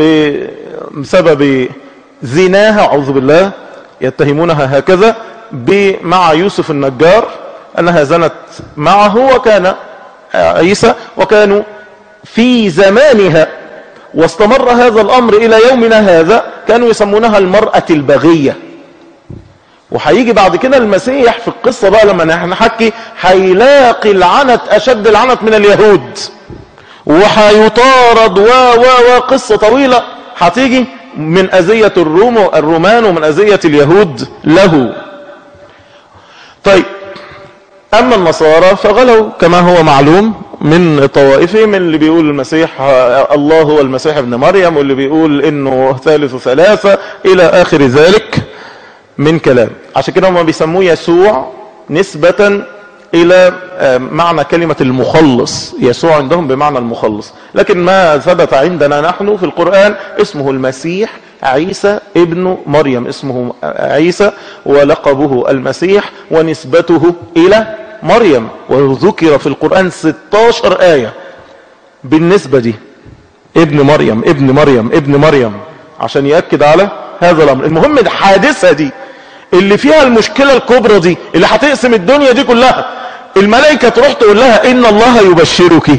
بسبب زناها أعوذ بالله يتهمونها هكذا مع يوسف النجار أنها زنت معه وكان عيسى وكانوا في زمانها واستمر هذا الأمر إلى يومنا هذا كانوا يسمونها المرأة البغية وهيجي بعد كده المسيح في القصة بقى لما نحكي هيلاقي العنت أشد العنت من اليهود وهيطارد و و و قصة طويلة هتيجي من أذية الروم الرومان ومن أذية اليهود له طيب أما النصارى فغلوا كما هو معلوم من طوائفهم اللي بيقول المسيح الله هو المسيح ابن مريم واللي بيقول انه ثالث ثلاثة الى اخر ذلك من كلام عشان كده هم بيسموه يسوع نسبة الى معنى كلمة المخلص يسوع عندهم بمعنى المخلص لكن ما ثبت عندنا نحن في القرآن اسمه المسيح عيسى ابن مريم اسمه عيسى ولقبه المسيح ونسبته الى مريم وذكر في القرآن 16 آية بالنسبة دي ابن مريم ابن مريم ابن مريم عشان يأكد على هذا الأمر المهم الحادثة دي اللي فيها المشكلة الكبرى دي اللي هتقسم الدنيا دي كلها الملائكة تروح تقول لها إن الله يبشرك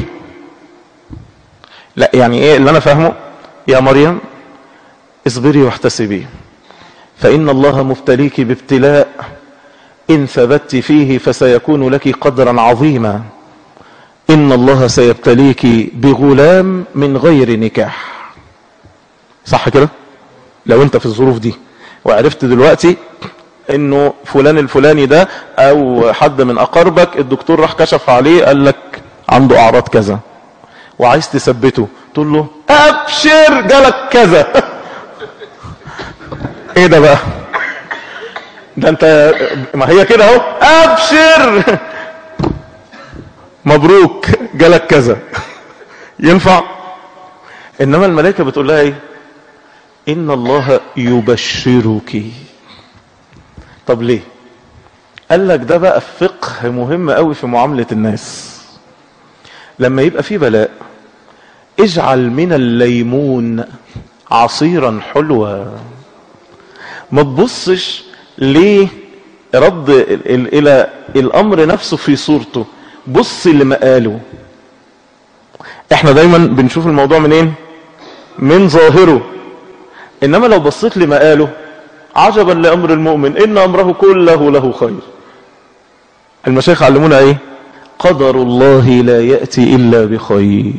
لا يعني ايه اللي انا فاهمه يا مريم اصبري واحتسبي فإن الله مبتليك بابتلاء إن ثبت فيه فسيكون لك قدرا عظيما إن الله سيبتليك بغلام من غير نكاح صح كده لو انت في الظروف دي وعرفت دلوقتي انه فلان الفلاني ده او حد من اقاربك الدكتور راح كشف عليه قال لك عنده اعراض كذا وعايز تثبته تقول له ابشر جالك كذا ايه ده بقى ده انت ما هي كده اهو ابشر مبروك جالك كذا ينفع انما الملائكه بتقول لها ايه ان الله يبشرك طب ليه قال لك ده بقى فقه مهم قوي في معامله الناس لما يبقى في بلاء اجعل من الليمون عصيرا حلوا ما تبصش ليه رد الى الامر نفسه في صورته بص لمقاله احنا دايما بنشوف الموضوع منين من ظاهره انما لو بصيت لمقاله عجبا لامر المؤمن ان امره كله له خير المشايخ علمونا ايه قدر الله لا يأتي الا بخير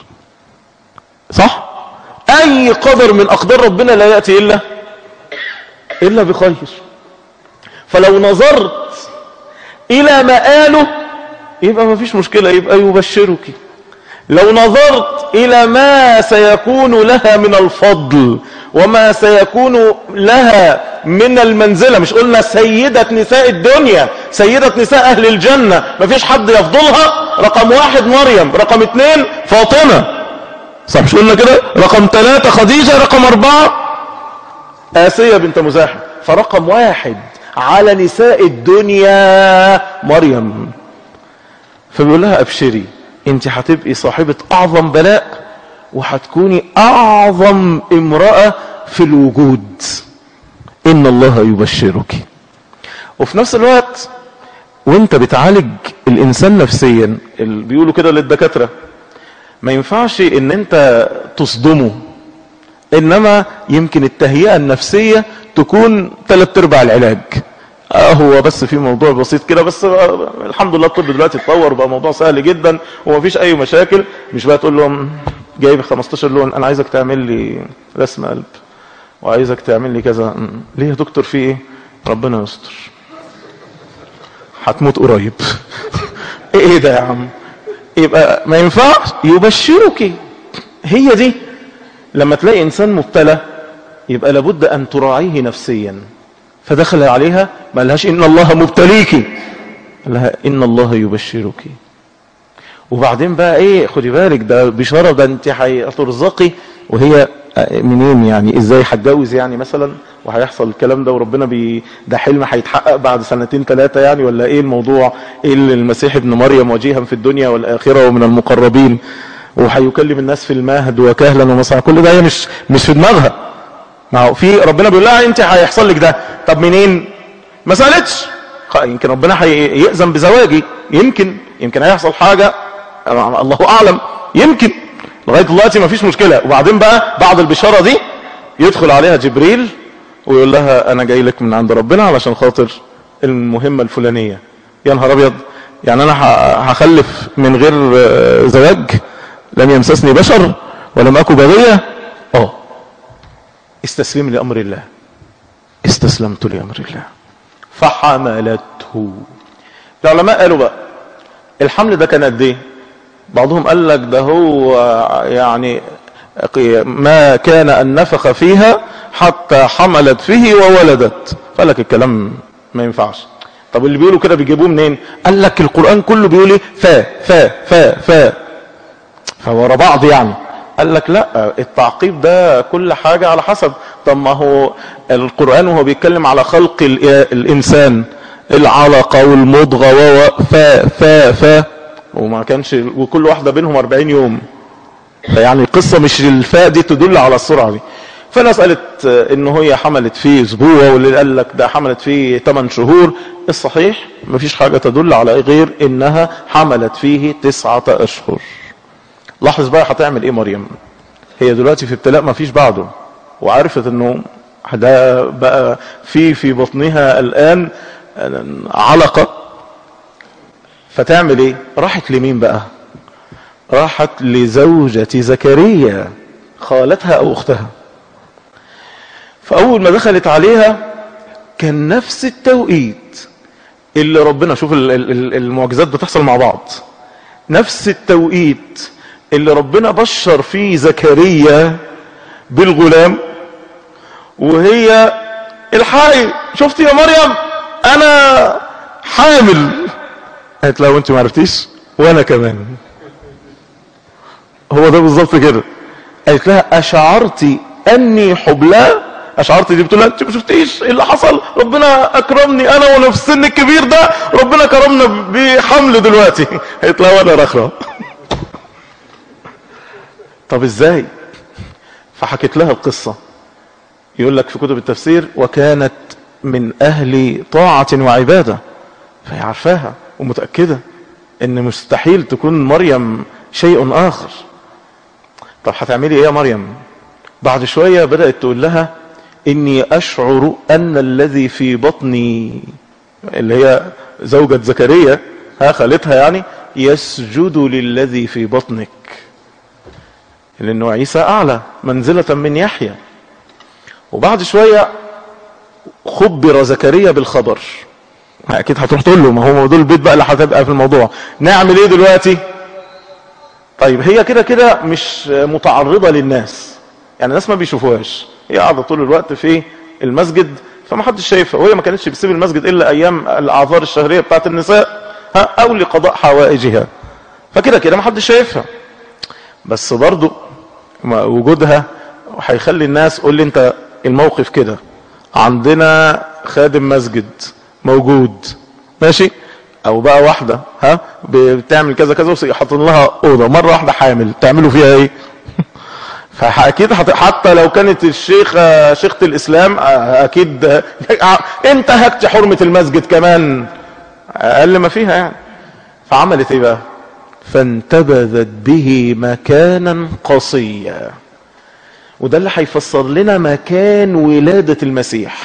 صح اي قدر من اقدار ربنا لا يأتي الا الا بخير فلو نظرت الى مآله يبقى ما فيش مشكلة يبقى يبشرك لو نظرت الى ما سيكون لها من الفضل وما سيكون لها من المنزلة مش قلنا سيدة نساء الدنيا سيدة نساء اهل الجنة ما فيش حد يفضلها رقم واحد مريم رقم اتنين فاطمة صح مش قلنا كده رقم ثلاثة خديجة رقم اربعة آسية بنت مزاحم فرقم واحد على نساء الدنيا مريم فبيقول لها ابشري انت هتبقي صاحبة اعظم بلاء وهتكوني اعظم امرأة في الوجود ان الله يبشرك وفي نفس الوقت وانت بتعالج الانسان نفسيا اللي بيقولوا كده للدكاترة ما ينفعش ان انت تصدمه انما يمكن التهيئة النفسية تكون ثلاث ارباع العلاج اه هو بس في موضوع بسيط كده بس الحمد لله الطب دلوقتي اتطور بقى موضوع سهل جدا ومفيش اي مشاكل مش بقى تقول لهم جايب 15 لون انا عايزك تعمل لي رسم قلب وعايزك تعمل لي كذا ليه يا دكتور في ايه ربنا يستر هتموت قريب ايه ده يا عم يبقى ما ينفعش يبشرك هي دي لما تلاقي انسان مبتلى يبقى لابد ان تراعيه نفسيا فدخل عليها ما لهاش ان الله مبتليك لها ان الله يبشرك وبعدين بقى ايه خدي بالك ده بشاره ده انت هترزقي وهي منين يعني ازاي هتجوز يعني مثلا وهيحصل الكلام ده وربنا بي ده حلم هيتحقق بعد سنتين ثلاثه يعني ولا ايه الموضوع ايه اللي المسيح ابن مريم وجيها في الدنيا والاخره ومن المقربين وهيكلم الناس في المهد وكهلا ومصعا كل ده هي مش مش في دماغها ما هو في ربنا بيقول لها انت هيحصل لك ده طب منين ما سالتش يمكن ربنا هيأذن بزواجي يمكن يمكن هيحصل حاجه الله اعلم يمكن لغايه دلوقتي ما فيش مشكله وبعدين بقى بعد البشاره دي يدخل عليها جبريل ويقول لها انا جاي لك من عند ربنا علشان خاطر المهمه الفلانيه يا نهار ابيض يعني انا هخلف من غير زواج لم يمسسني بشر ولم اكن بغيه اه استسلم لأمر الله استسلمت لأمر الله فحملته العلماء قالوا بقى الحمل ده كان قد ايه بعضهم قال لك ده هو يعني ما كان أن نفخ فيها حتى حملت فيه وولدت قال لك الكلام ما ينفعش طب اللي بيقولوا كده بيجيبوه منين قال لك القرآن كله بيقول ايه فا فا فا فا فورا بعض يعني قال لك لا التعقيب ده كل حاجة على حسب طب ما هو القرآن وهو بيتكلم على خلق الإنسان العلقة والمضغة و فا فا فا وما كانش وكل واحدة بينهم 40 يوم يعني القصة مش الفاء دي تدل على السرعة دي فناس قالت ان هي حملت فيه اسبوع واللي قال لك ده حملت فيه 8 شهور الصحيح مفيش حاجة تدل على غير انها حملت فيه تسعة اشهر لاحظ بقى هتعمل ايه مريم هي دلوقتي في ابتلاء مفيش بعده وعرفت انه ده بقى في في بطنها الان علقة فتعمل ايه راحت لمين بقى راحت لزوجة زكريا خالتها او اختها فاول ما دخلت عليها كان نفس التوقيت اللي ربنا شوف المعجزات بتحصل مع بعض نفس التوقيت اللي ربنا بشر فيه زكريا بالغلام وهي الحقي شفت يا مريم انا حامل قالت لها وانت ما عرفتيش وانا كمان هو ده بالظبط كده قالت لها اشعرتي اني حبلى اشعرت دي بتقول لها انت ما شفتيش ايه اللي حصل ربنا اكرمني انا وانا في السن الكبير ده ربنا كرمنا بحمل دلوقتي قالت لها وانا رخرة طب ازاي فحكيت لها القصة يقول لك في كتب التفسير وكانت من اهل طاعة وعبادة فهي عارفاها ومتأكدة ان مستحيل تكون مريم شيء اخر طب هتعملي ايه يا مريم بعد شوية بدأت تقول لها اني اشعر ان الذي في بطني اللي هي زوجة زكريا ها خالتها يعني يسجد للذي في بطنك لانه عيسى اعلى منزلة من يحيى وبعد شوية خبر زكريا بالخبر اكيد هتروح تقول له ما هو موضوع البيت بقى اللي هتبقى في الموضوع نعمل ايه دلوقتي طيب هي كده كده مش متعرضة للناس يعني الناس ما بيشوفوهاش هي قاعدة طول الوقت في المسجد فما حدش شايفها وهي ما كانتش بتسيب المسجد الا ايام الاعذار الشهرية بتاعت النساء ها او لقضاء حوائجها فكده كده ما حدش شايفها بس برضو وجودها هيخلي الناس قول لي انت الموقف كده عندنا خادم مسجد موجود ماشي او بقى واحدة ها بتعمل كذا كذا حاطين لها اوضة مرة واحدة حامل تعملوا فيها ايه فاكيد حتى لو كانت الشيخة شيخة الاسلام اكيد انتهكت حرمة المسجد كمان اقل ما فيها يعني فعملت ايه بقى فانتبذت به مكانا قصيا وده اللي هيفسر لنا مكان ولادة المسيح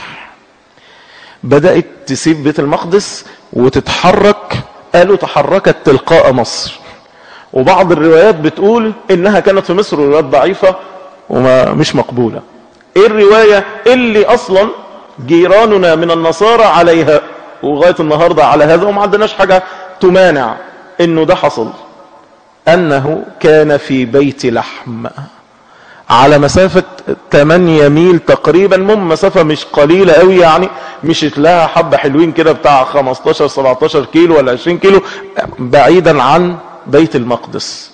بدأت تسيب بيت المقدس وتتحرك قالوا تحركت تلقاء مصر وبعض الروايات بتقول انها كانت في مصر روايات ضعيفة ومش مقبولة ايه الرواية اللي اصلا جيراننا من النصارى عليها ولغاية النهاردة على هذا وما عندناش حاجة تمانع انه ده حصل انه كان في بيت لحم على مسافة 8 ميل تقريبا مم مسافة مش قليلة قوي يعني مش لها حبة حلوين كده بتاع 15 17 كيلو ولا 20 كيلو بعيدا عن بيت المقدس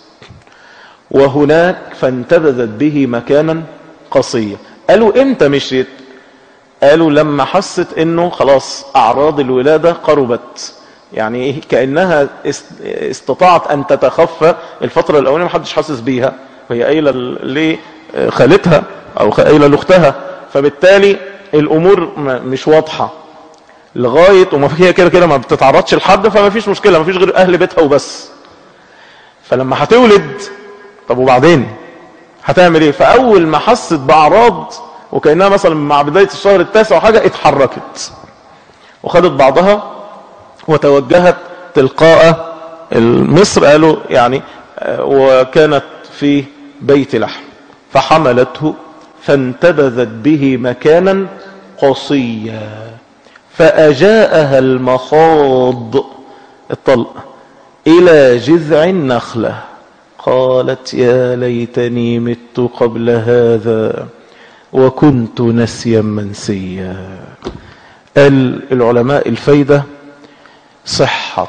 وهناك فانتبذت به مكانا قصيا قالوا امتى مشيت قالوا لما حست انه خلاص اعراض الولادة قربت يعني كأنها استطاعت ان تتخفى الفترة الاولانية محدش حاسس بيها وهي قايلة لخالتها او قايلة لاختها فبالتالي الامور مش واضحة لغاية وما هي كده كده ما بتتعرضش لحد فما فيش مشكلة ما فيش غير اهل بيتها وبس فلما هتولد طب وبعدين هتعمل ايه فاول ما حست باعراض وكانها مثلا مع بدايه الشهر التاسع حاجه اتحركت وخدت بعضها وتوجهت تلقاء مصر قالوا يعني وكانت في بيت لحم فحملته فانتبذت به مكانا قصيا فأجاءها المخاض الطلق إلى جذع النخلة قالت يا ليتني مت قبل هذا وكنت نسيا منسيا قال العلماء الفايدة صحة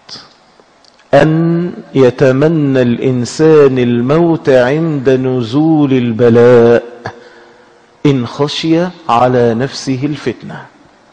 أن يتمنى الإنسان الموت عند نزول البلاء إن خشي على نفسه الفتنة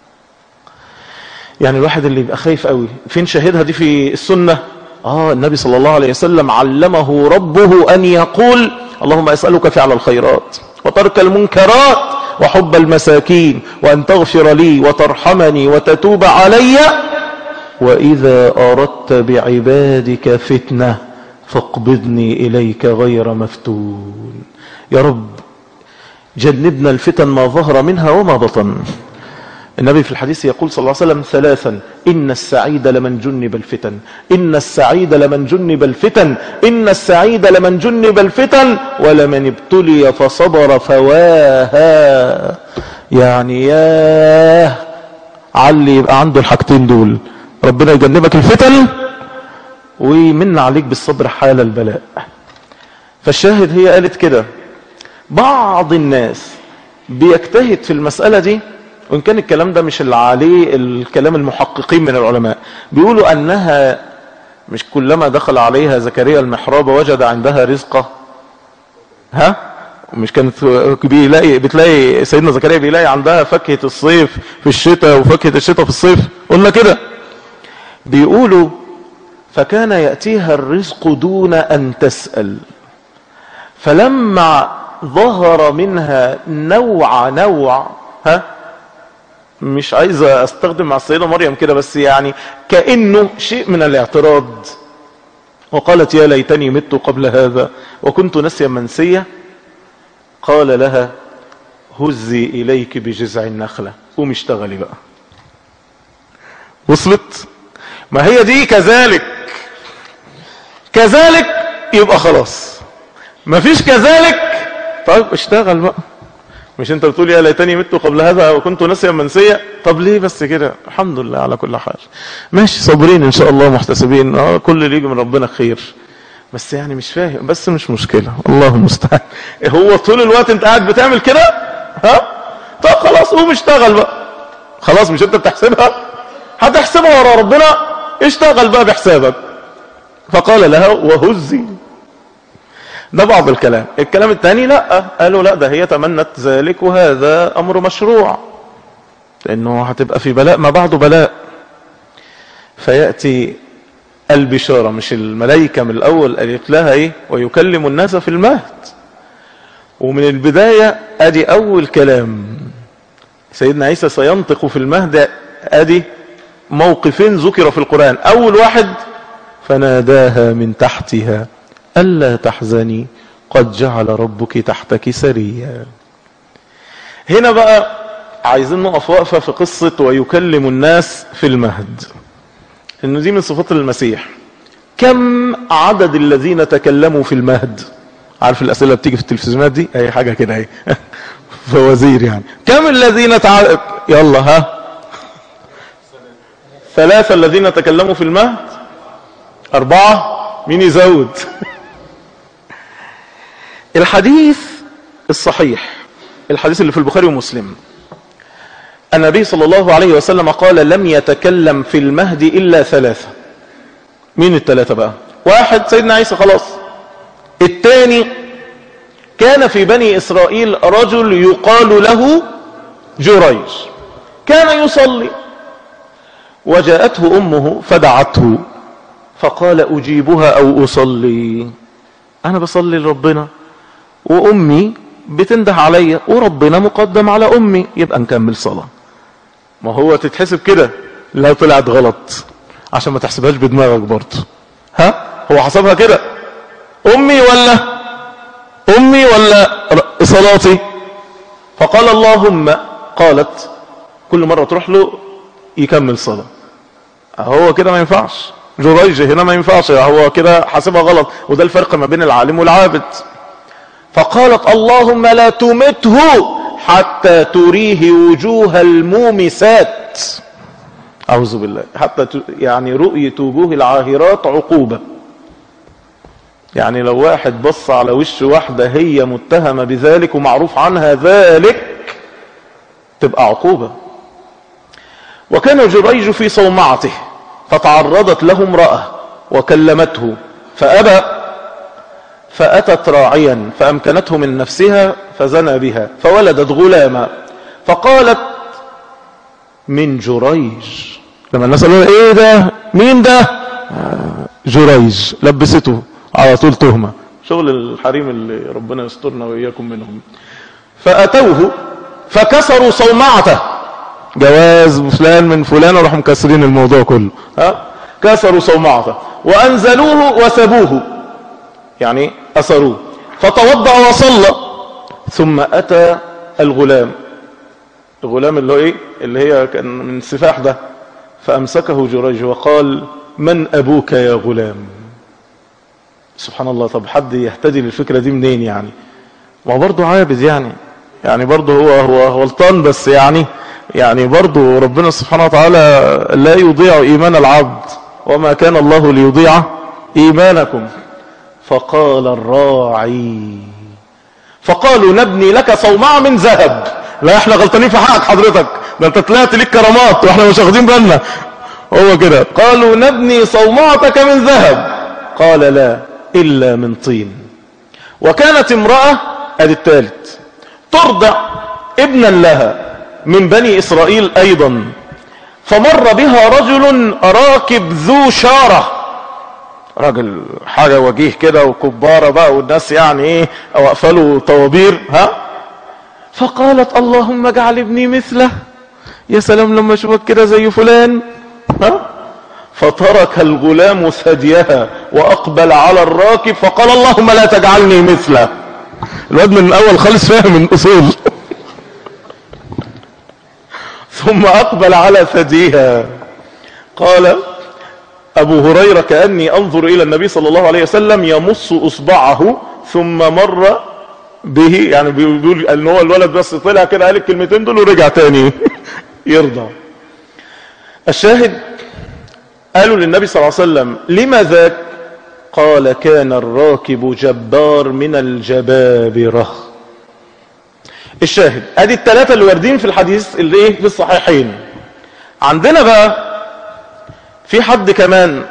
يعني الواحد اللي يبقى خايف قوي فين شاهدها دي في السنة آه النبي صلى الله عليه وسلم علمه ربه أن يقول اللهم أسألك فعل الخيرات وترك المنكرات وحب المساكين وأن تغفر لي وترحمني وتتوب علي وإذا أردت بعبادك فتنة فاقبضني إليك غير مفتون يا رب جنبنا الفتن ما ظهر منها وما بطن النبي في الحديث يقول صلى الله عليه وسلم ثلاثا إن السعيد لمن جنب الفتن إن السعيد لمن جنب الفتن إن السعيد لمن جنب الفتن ولمن ابتلي فصبر فواها يعني ياه علي يبقى عنده الحاجتين دول ربنا يجنبك الفتن ويمن عليك بالصبر حال البلاء فالشاهد هي قالت كده بعض الناس بيجتهد في المسألة دي وإن كان الكلام ده مش اللي عليه الكلام المحققين من العلماء بيقولوا أنها مش كلما دخل عليها زكريا المحراب وجد عندها رزقه ها مش كانت بيلاقي بتلاقي سيدنا زكريا بيلاقي عندها فاكهة الصيف في الشتاء وفاكهة الشتاء في الصيف قلنا كده بيقولوا فكان يأتيها الرزق دون أن تسأل فلما ظهر منها نوع نوع ها مش عايز استخدم مع السيدة مريم كده بس يعني كأنه شيء من الاعتراض وقالت يا ليتني مت قبل هذا وكنت نسيا منسيا قال لها هزي إليك بجذع النخلة قوم اشتغلي بقى وصلت ما هي دي كذلك كذلك يبقى خلاص ما فيش كذلك طيب اشتغل بقى مش انت بتقول يا ليتني مت قبل هذا وكنت نسيا منسيا طب ليه بس كده الحمد لله على كل حال ماشي صابرين ان شاء الله محتسبين اه كل اللي يجي من ربنا خير بس يعني مش فاهم بس مش مشكلة الله المستعان هو طول الوقت انت قاعد بتعمل كده ها طب خلاص قوم اشتغل بقى خلاص مش انت بتحسبها هتحسبها ورا ربنا اشتغل بقى بحسابك فقال لها وهزي ده بعض الكلام الكلام الثاني لا قالوا لا ده هي تمنت ذلك وهذا امر مشروع لانه هتبقى في بلاء ما بعده بلاء فيأتي البشارة مش الملائكة من الاول قالت لها ايه ويكلم الناس في المهد ومن البداية ادي اول كلام سيدنا عيسى سينطق في المهد ادي موقفين ذكر في القرآن اول واحد فناداها من تحتها ألا تحزني قد جعل ربك تحتك سريا هنا بقى عايزين نقف وقفة في قصة ويكلم الناس في المهد انه دي من صفات المسيح كم عدد الذين تكلموا في المهد عارف الاسئله اللي بتيجي في التلفزيونات دي اي حاجه كده اهي فوزير يعني كم الذين تع... يلا ها ثلاثة الذين تكلموا في المهد أربعة مين يزود الحديث الصحيح الحديث اللي في البخاري ومسلم النبي صلى الله عليه وسلم قال لم يتكلم في المهد إلا ثلاثة مين الثلاثة بقى واحد سيدنا عيسى خلاص الثاني كان في بني إسرائيل رجل يقال له جريج كان يصلي وجاءته أمه فدعته فقال أجيبها أو أصلي أنا بصلي لربنا وأمي بتنده عليا وربنا مقدم على أمي يبقى نكمل صلاة ما هو تتحسب كده لا طلعت غلط عشان ما تحسبهاش بدماغك برضه ها هو حسبها كده أمي ولا أمي ولا صلاتي فقال اللهم قالت كل مرة تروح له يكمل صلاة هو كده ما ينفعش جريج هنا ما ينفعش هو كده حاسبها غلط وده الفرق ما بين العالم والعابد فقالت اللهم لا تمته حتى تريه وجوه المومسات أعوذ بالله حتى ت... يعني رؤية وجوه العاهرات عقوبة يعني لو واحد بص على وش واحدة هي متهمة بذلك ومعروف عنها ذلك تبقى عقوبة وكان جريج في صومعته فتعرضت له امرأة وكلمته فأبى فأتت راعيا فأمكنته من نفسها فزنى بها فولدت غلاما فقالت من جريج لما الناس قالوا ايه ده مين ده آه، جريج لبسته على طول تهمة شغل الحريم اللي ربنا يسترنا وإياكم منهم فأتوه فكسروا صومعته جواز فلان من فلان وراحوا مكسرين الموضوع كله ها كسروا صومعته وأنزلوه وسبوه يعني أسروه فتوضأ وصلى ثم أتى الغلام الغلام اللي هو ايه اللي هي كان من السفاح ده فأمسكه جريج وقال من أبوك يا غلام سبحان الله طب حد يهتدي للفكرة دي منين يعني ما هو برضه عابد يعني يعني برضه هو هو غلطان بس يعني يعني برضه ربنا سبحانه وتعالى لا يضيع إيمان العبد وما كان الله ليضيع إيمانكم فقال الراعي فقالوا نبني لك صومعة من ذهب لا احنا غلطانين في حقك حضرتك ده انت طلعت ليك كرامات واحنا مش واخدين بالنا هو كده قالوا نبني صومعتك من ذهب قال لا إلا من طين وكانت امرأة ادي الثالث ترضع ابنا لها من بني إسرائيل أيضا فمر بها رجل راكب ذو شارة راجل حاجة وجيه كده وكبارة بقى والناس يعني ايه واقفلوا طوابير ها فقالت اللهم اجعل ابني مثله يا سلام لما اشوفك كده زي فلان ها فترك الغلام ثديها واقبل على الراكب فقال اللهم لا تجعلني مثله الواد من الاول خالص فاهم الاصول ثم اقبل على ثديها قال ابو هريرة كأني انظر الى النبي صلى الله عليه وسلم يمص اصبعه ثم مر به يعني بيقول ان هو الولد بس طلع كده قال الكلمتين دول ورجع تاني يرضى الشاهد قالوا للنبي صلى الله عليه وسلم لما ذاك قال كان الراكب جبار من الجبابرة الشاهد ادي الثلاثة اللي واردين في الحديث اللي ايه في الصحيحين عندنا بقى في حد كمان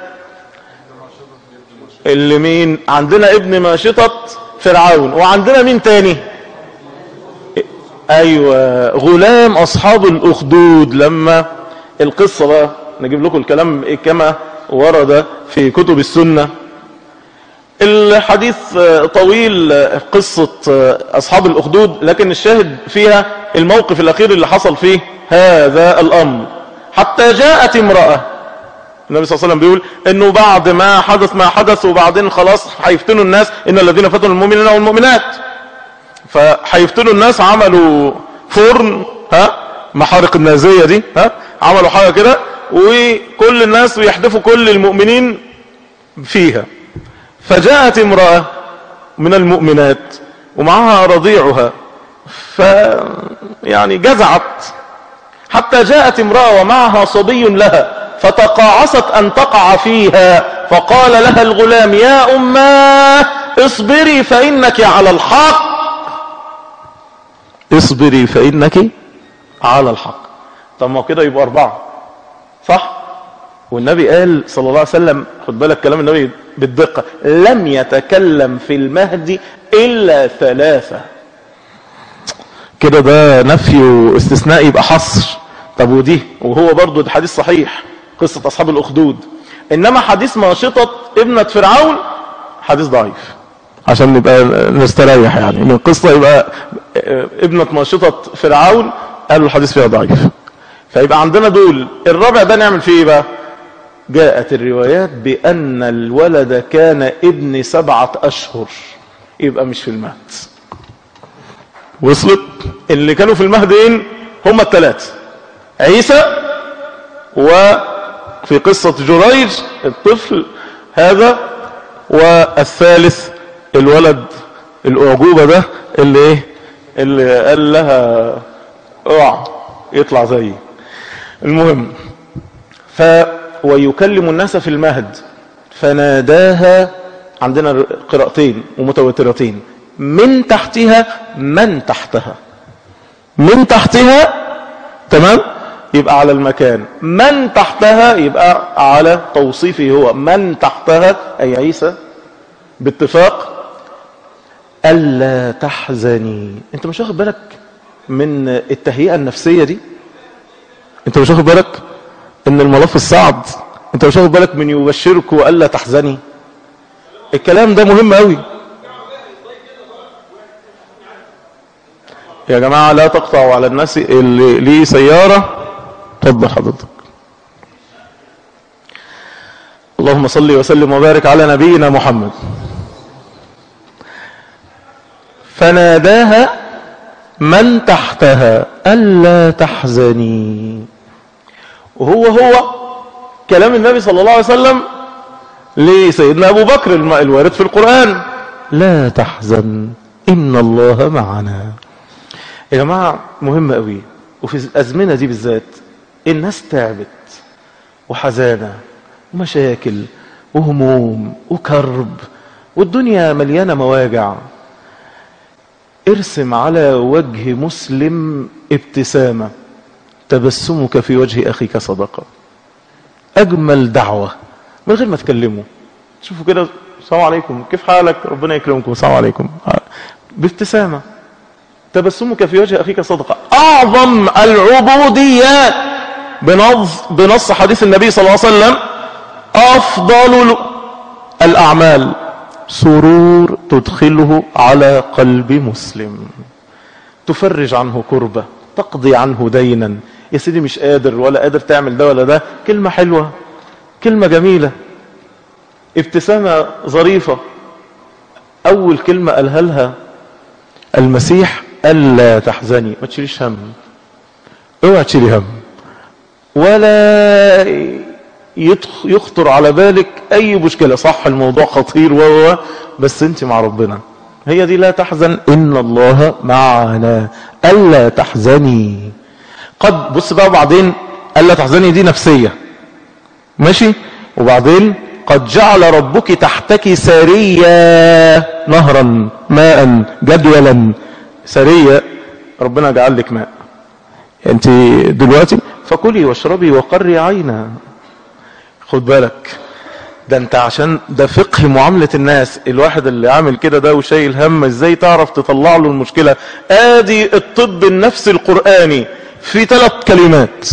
اللي مين عندنا ابن ماشطة فرعون وعندنا مين تاني ايوه غلام اصحاب الاخدود لما القصة بقى نجيب لكم الكلام إيه كما ورد في كتب السنة الحديث طويل قصة أصحاب الأخدود لكن الشاهد فيها الموقف الأخير اللي حصل فيه هذا الأمر حتى جاءت امرأة النبي صلى الله عليه وسلم بيقول انه بعد ما حدث ما حدث وبعدين خلاص هيفتنوا الناس ان الذين فتنوا المؤمنين والمؤمنات فهيفتنوا الناس عملوا فرن ها محارق النازية دي ها عملوا حاجة كده وكل الناس ويحدفوا كل المؤمنين فيها فجاءت امرأة من المؤمنات ومعها رضيعها ف يعني جزعت حتى جاءت امرأة ومعها صبي لها فتقاعست أن تقع فيها فقال لها الغلام يا أماه اصبري فإنك على الحق اصبري فإنك على الحق طب ما كده يبقى أربعة صح والنبي قال صلى الله عليه وسلم خد بالك كلام النبي بالدقة لم يتكلم في المهدي إلا ثلاثة كده ده نفي واستثناء يبقى حصر طب ودي وهو برضو ده حديث صحيح قصة أصحاب الأخدود إنما حديث ماشطة ابنة فرعون حديث ضعيف عشان نبقى نستريح يعني من القصة يبقى ابنة ماشطة فرعون قالوا الحديث فيها ضعيف فيبقى عندنا دول الرابع ده نعمل فيه ايه بقى جاءت الروايات بأن الولد كان ابن سبعة أشهر يبقى مش في المهد وصلت اللي كانوا في المهدين هم الثلاثة عيسى وفي قصة جريج الطفل هذا والثالث الولد الاعجوبة ده اللي ايه اللي قال لها اوعى يطلع زيي المهم ف ويكلم الناس في المهد فناداها عندنا قراءتين ومتواترتين من تحتها من تحتها من تحتها تمام يبقى على المكان من تحتها يبقى على توصيفه هو من تحتها أي عيسى باتفاق ألا تحزني انت مش واخد بالك من التهيئة النفسية دي انت مش واخد بالك ان الملف الصعب انت مش واخد بالك من يبشرك ألا تحزني الكلام ده مهم قوي يا جماعة لا تقطعوا على الناس اللي ليه سيارة تفضل حضرتك اللهم صل وسلم وبارك على نبينا محمد فناداها من تحتها ألا تحزني وهو هو كلام النبي صلى الله عليه وسلم لسيدنا أبو بكر الوارد في القرآن لا تحزن إن الله معنا يا جماعة مهم قوي وفي الأزمنة دي بالذات الناس تعبت وحزانة ومشاكل وهموم وكرب والدنيا مليانة مواجع ارسم على وجه مسلم ابتسامة تبسمك في وجه أخيك صدقة أجمل دعوة من غير ما تكلمه شوفوا كده السلام عليكم كيف حالك ربنا يكرمكم السلام عليكم بابتسامة تبسمك في وجه أخيك صدقة أعظم العبوديات بنص, بنص حديث النبي صلى الله عليه وسلم أفضل الأعمال سرور تدخله على قلب مسلم تفرج عنه كربة تقضي عنه دينا يا سيدي مش قادر ولا قادر تعمل ده ولا ده كلمة حلوة كلمة جميلة ابتسامة ظريفة أول كلمة قالها لها المسيح ألا تحزني ما تشيليش هم اوعى تشيلي هم ولا يخطر على بالك اي مشكلة صح الموضوع خطير وهو بس انت مع ربنا هي دي لا تحزن ان الله معنا الا تحزني قد بص بقى وبعدين الا تحزني دي نفسية ماشي وبعدين قد جعل ربك تحتك سريا نهرا ماء جدولا سرية ربنا جعل لك ماء انت دلوقتي فكلي واشربي وقري عينا خد بالك ده انت عشان ده فقه معاملة الناس الواحد اللي عامل كده ده وشايل هم ازاي تعرف تطلع له المشكلة ادي الطب النفسي القرآني في ثلاث كلمات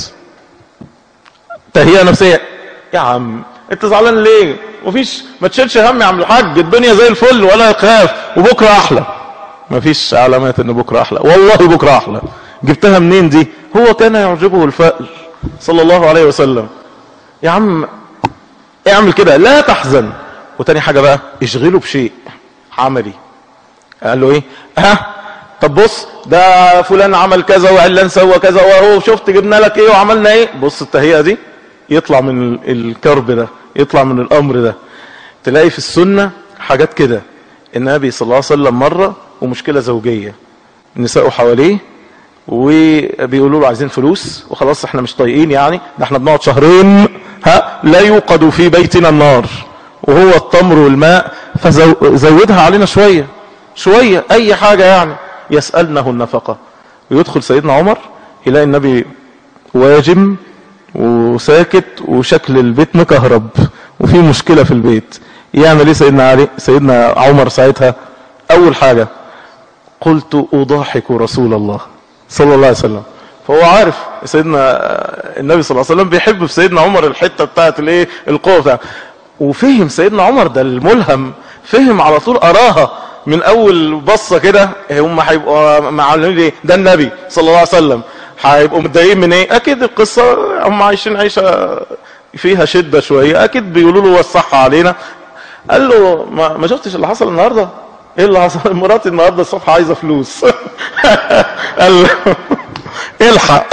تهيئة نفسية يا عم انت زعلان ليه مفيش ما تشيلش هم يا عم الحاج الدنيا زي الفل ولا تخاف وبكره احلى مفيش علامات ان بكره احلى والله بكره احلى جبتها منين دي هو كان يعجبه الفأل صلى الله عليه وسلم يا عم اعمل كده لا تحزن وتاني حاجة بقى اشغله بشيء عملي قال له ايه ها طب بص ده فلان عمل كذا وعلان سوى كذا وهو شفت جبنا لك ايه وعملنا ايه بص التهيئة دي يطلع من الكرب ده يطلع من الامر ده تلاقي في السنة حاجات كده النبي صلى الله عليه وسلم مرة ومشكلة زوجية النساء حواليه وبيقولوا له عايزين فلوس وخلاص احنا مش طايقين يعني ده احنا بنقعد شهرين ها لا يوقد في بيتنا النار وهو التمر والماء فزودها علينا شوية شوية اي حاجة يعني يسألنه النفقة ويدخل سيدنا عمر يلاقي النبي واجم وساكت وشكل البيت مكهرب وفي مشكلة في البيت يعمل ايه سيدنا علي سيدنا عمر ساعتها اول حاجة قلت اضاحك رسول الله صلى الله عليه وسلم فهو عارف سيدنا النبي صلى الله عليه وسلم بيحب في سيدنا عمر الحته بتاعت الايه القوه بتاعته وفهم سيدنا عمر ده الملهم فهم على طول اراها من اول بصه كده هم هيبقوا معلمين ايه ده النبي صلى الله عليه وسلم هيبقوا متضايقين من ايه اكيد القصه هم عايشين عيشه فيها شده شويه اكيد بيقولوا له وسعها علينا قال له ما, ما شفتش اللي حصل النهارده ايه اللي حصل مراتي النهارده الصبح عايزه فلوس قال له الحق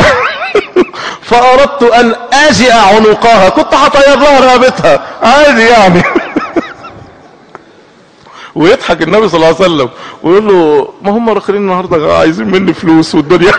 فاردت ان اجئ عنقها كنت هطير لها رقبتها عادي يعني ويضحك النبي صلى الله عليه وسلم ويقول له ما هم راخرين النهارده عايزين مني فلوس والدنيا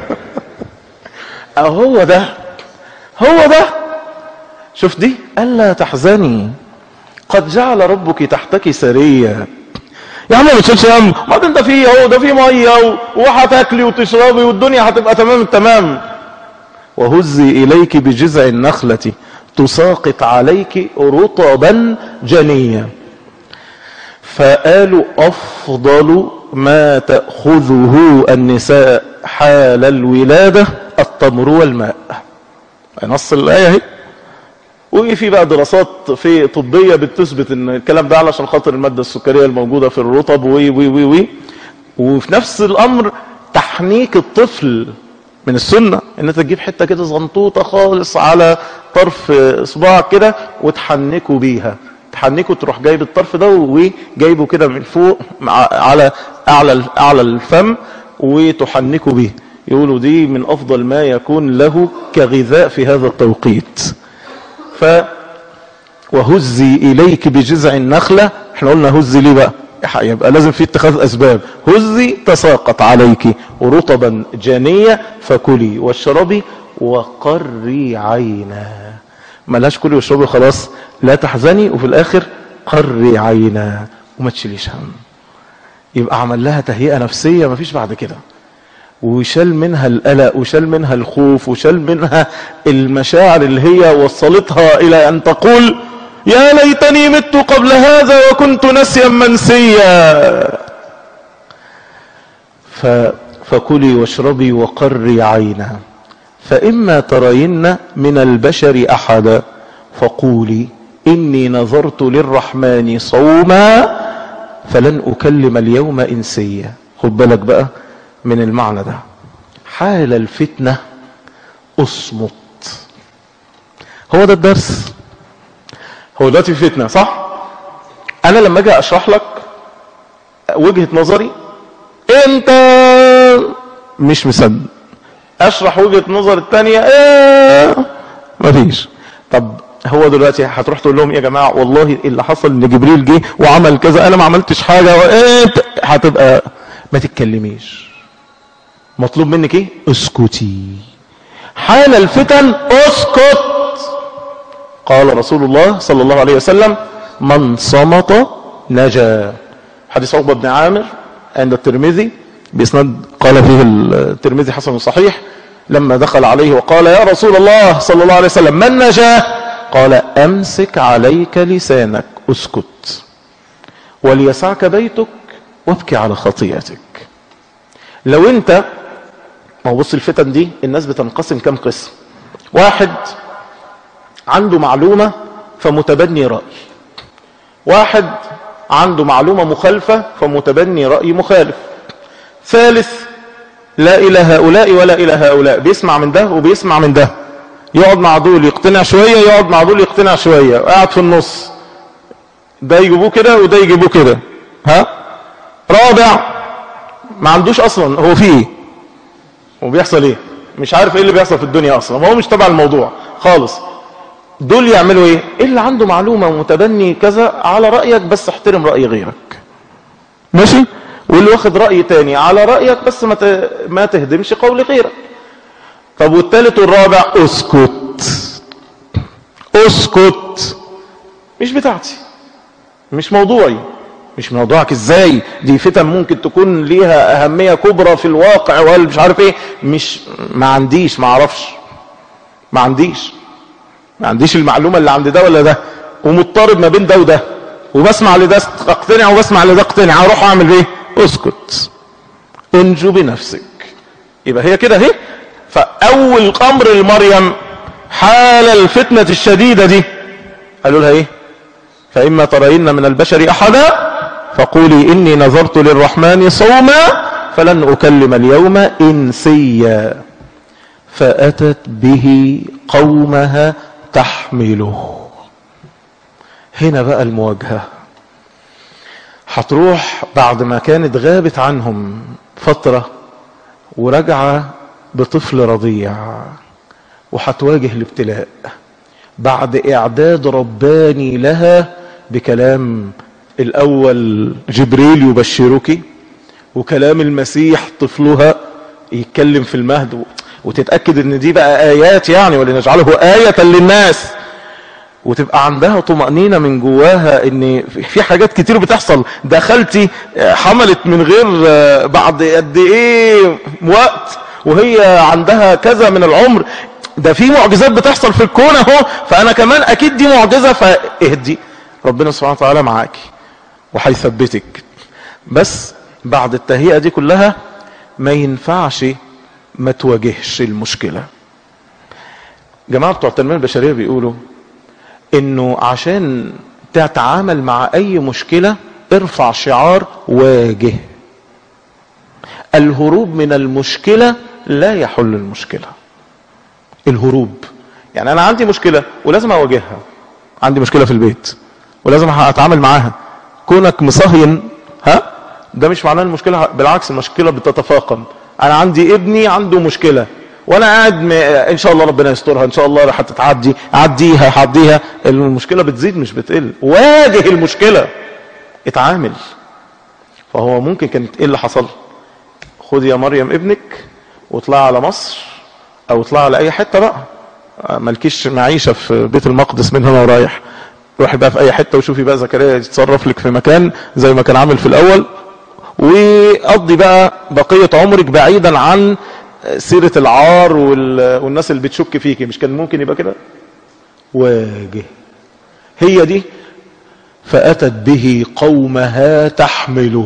هو ده هو ده شوف دي الا تحزني قد جعل ربك تحتك سريه يا عم ما تشيلش هم ما ده انت فيه اهو ده فيه ميه وهتاكلي وتشربي والدنيا هتبقى تمام التمام وهزي اليك بجذع النخله تساقط عليك رطبا جنيا فقالوا افضل ما تاخذه النساء حال الولاده التمر والماء نص الايه اهي وفي بقى دراسات في طبيه بتثبت ان الكلام ده علشان خاطر الماده السكريه الموجوده في الرطب وي وي وي وي وفي نفس الامر تحنيك الطفل من السنه ان انت تجيب حته كده زنطوطه خالص على طرف صباعك كده وتحنكه بيها تحنكه تروح جايب الطرف ده وجايبه كده من فوق على اعلى اعلى الفم وتحنكه بيه يقولوا دي من افضل ما يكون له كغذاء في هذا التوقيت ف وهزي اليك بجذع النخله احنا قلنا هزي ليه بقى يبقى لازم في اتخاذ اسباب هزي تساقط عليك رطبا جانية فكلي واشربي وقري عينا ملهاش كلي واشربي خلاص لا تحزني وفي الاخر قري عينا وما تشيليش هم يبقى عمل لها تهيئة نفسية مفيش بعد كده وشال منها القلق وشال منها الخوف وشال منها المشاعر اللي هي وصلتها الى ان تقول يا ليتني مت قبل هذا وكنت نسيا منسيا ف... فكلي واشربي وقري عينا فإما ترين من البشر أحدا فقولي إني نظرت للرحمن صوما فلن أكلم اليوم إنسيا خد بالك بقى من المعنى ده حال الفتنة اصمت هو ده الدرس هو دلوقتي في فتنة صح انا لما اجي اشرح لك وجهة نظري انت مش مصدق اشرح وجهة نظر التانية ايه مفيش طب هو دلوقتي هتروح تقول لهم يا جماعة والله اللي حصل ان جبريل جه وعمل كذا انا ما عملتش حاجة ايه هتبقى ما تتكلميش مطلوب منك ايه اسكتي حال الفتن اسكت قال رسول الله صلى الله عليه وسلم من صمت نجا حديث عقبة بن عامر عند الترمذي بإسناد قال فيه الترمذي حسن صحيح لما دخل عليه وقال يا رسول الله صلى الله عليه وسلم من نجا قال أمسك عليك لسانك اسكت وليسعك بيتك وابكي على خطيئتك لو انت ما هو بص الفتن دي الناس بتنقسم كم قسم واحد عنده معلومة فمتبني رأي واحد عنده معلومة مخالفة فمتبني رأي مخالف ثالث لا إلى هؤلاء ولا إلى هؤلاء بيسمع من ده وبيسمع من ده يقعد مع دول يقتنع شوية يقعد مع دول يقتنع شوية قاعد في النص ده يجيبوه كده وده يجيبوه كده ها رابع ما عندوش اصلا هو فيه ايه وبيحصل ايه مش عارف ايه اللي بيحصل في الدنيا اصلا هو مش تبع الموضوع خالص دول يعملوا ايه اللي عنده معلومة متبني كذا على رأيك بس احترم رأي غيرك ماشي واللي واخد رأي تاني على رأيك بس ما ت... ما تهدمش قول غيرك طب والتالت والرابع اسكت اسكت مش بتاعتي مش موضوعي مش موضوعك ازاي دي فتن ممكن تكون ليها اهمية كبرى في الواقع ولا مش عارف ايه مش ما عنديش ما اعرفش ما عنديش ما عنديش المعلومة اللي عند ده ولا ده ومضطرب ما بين ده وده وبسمع لده اقتنع وبسمع لده اقتنع اروح اعمل ايه اسكت انجو بنفسك يبقى هي كده اهي فاول امر لمريم حال الفتنة الشديدة دي قالوا لها ايه فاما ترين من البشر احدا فقولي اني نظرت للرحمن صوما فلن اكلم اليوم انسيا فاتت به قومها تحمله هنا بقى المواجهة هتروح بعد ما كانت غابت عنهم فترة ورجع بطفل رضيع وهتواجه الابتلاء بعد اعداد رباني لها بكلام الاول جبريل يبشرك وكلام المسيح طفلها يتكلم في المهد وتتأكد ان دي بقى ايات يعني ولنجعله آية للناس وتبقى عندها طمأنينة من جواها ان في حاجات كتير بتحصل دخلتي حملت من غير بعد قد ايه وقت وهي عندها كذا من العمر ده في معجزات بتحصل في الكون اهو فانا كمان اكيد دي معجزة فاهدي ربنا سبحانه وتعالى معاكي وهيثبتك بس بعد التهيئة دي كلها ما ينفعش ما تواجهش المشكلة جماعة بتوع التنمية البشرية بيقولوا انه عشان تتعامل مع اي مشكلة ارفع شعار واجه الهروب من المشكلة لا يحل المشكلة الهروب يعني انا عندي مشكلة ولازم اواجهها عندي مشكلة في البيت ولازم اتعامل معاها كونك مصهين ها ده مش معناه المشكلة بالعكس المشكلة بتتفاقم انا عندي ابني عنده مشكلة وانا قاعد م... ان شاء الله ربنا يسترها ان شاء الله هتتعدي عديها هعديها المشكلة بتزيد مش بتقل واجه المشكلة اتعامل فهو ممكن كانت ايه اللي حصل خد يا مريم ابنك واطلع على مصر او اطلع على اي حتة بقى مالكيش معيشة في بيت المقدس من هنا ورايح روحي بقى في اي حتة وشوفي بقى زكريا يتصرف لك في مكان زي ما كان عامل في الاول وقضي بقى بقية عمرك بعيدا عن سيرة العار والناس اللي بتشك فيكي مش كان ممكن يبقى كده واجه هي دي فأتت به قومها تحمله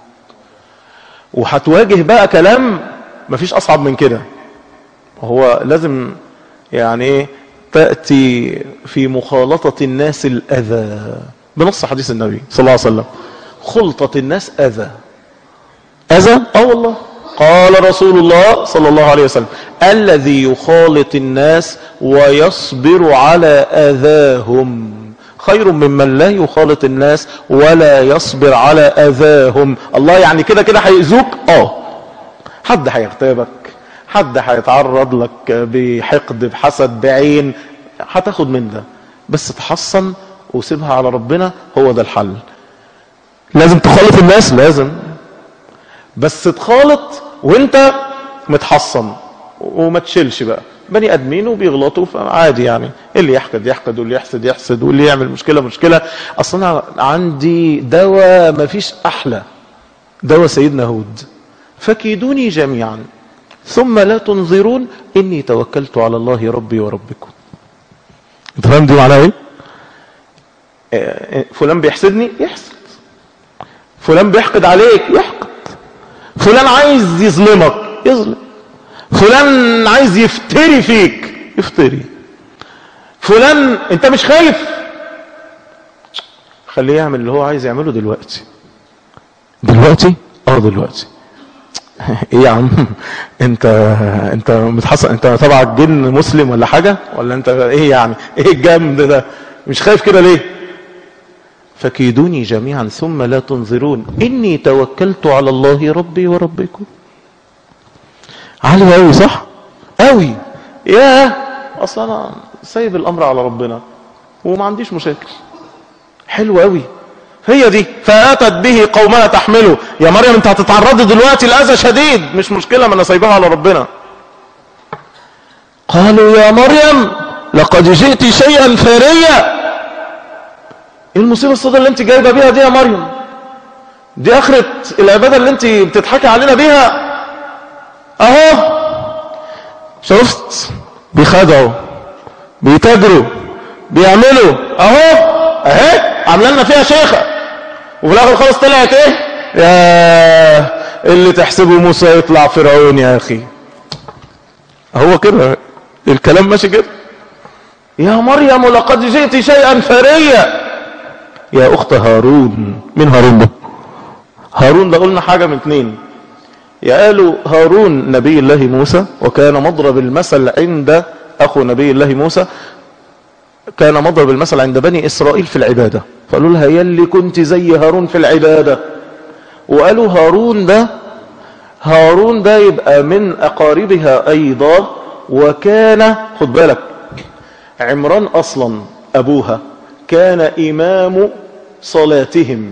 وهتواجه بقى كلام مفيش أصعب من كده هو لازم يعني ايه تأتي في مخالطة الناس الأذى بنص حديث النبي صلى الله عليه وسلم خلطة الناس أذى أذى اه والله قال رسول الله صلى الله عليه وسلم الذي يخالط الناس ويصبر على أذاهم خير ممن لا يخالط الناس ولا يصبر على أذاهم الله يعني كده كده هيأذوك اه حد هيغتابك حد هيتعرض لك بحقد بحسد بعين هتاخد من ده بس تحصن وسيبها على ربنا هو ده الحل لازم تخالط الناس لازم بس تخالط وانت متحصن وما تشيلش بقى بني ادمين وبيغلطوا فعادي يعني اللي يحقد يحقد واللي يحسد يحسد واللي يعمل مشكله مشكله اصلا عندي دواء ما فيش احلى دواء سيدنا هود فكيدوني جميعا ثم لا تنظرون اني توكلت على الله ربي وربكم انت فاهم دي معناها ايه فلان بيحسدني يحسد فلان بيحقد عليك يحقد فلان عايز يظلمك يظلم فلان عايز يفتري فيك يفتري فلان انت مش خايف خليه يعمل اللي هو عايز يعمله دلوقتي دلوقتي اه دلوقتي ايه يا عم انت انت متحصل انت تبعك جن مسلم ولا حاجة ولا انت ايه يعني ايه الجامد ده مش خايف كده ليه فكيدوني جميعا ثم لا تنظرون اني توكلت على الله ربي وربكم عالي قوي صح قوي يا اصلا انا سايب الامر على ربنا وما عنديش مشاكل حلو قوي هي دي فاتت به قومها تحمله يا مريم انت هتتعرضي دلوقتي لاذى شديد مش مشكله ما انا سايبها على ربنا قالوا يا مريم لقد جئت شيئا فريا ايه المصيبه الصدى اللي انت جايبه بيها دي يا مريم دي اخره العباده اللي انت بتضحكي علينا بيها اهو شفت بيخدعوا بيتاجروا بيعملوا اهو اهي عامله لنا فيها شيخه وفي الاخر خالص طلعت ايه يا اللي تحسبه موسى يطلع فرعون يا اخي هو كده الكلام ماشي كده يا مريم لقد جئت شيئا فريا يا اخت هارون مين هارون ده هارون ده قلنا حاجه من اتنين يا قالوا هارون نبي الله موسى وكان مضرب المثل عند اخو نبي الله موسى كان مضرب المثل عند بني اسرائيل في العبادة فقالوا لها يلي كنت زي هارون في العبادة وقالوا هارون ده هارون ده يبقى من اقاربها ايضا وكان خد بالك عمران اصلا ابوها كان امام صلاتهم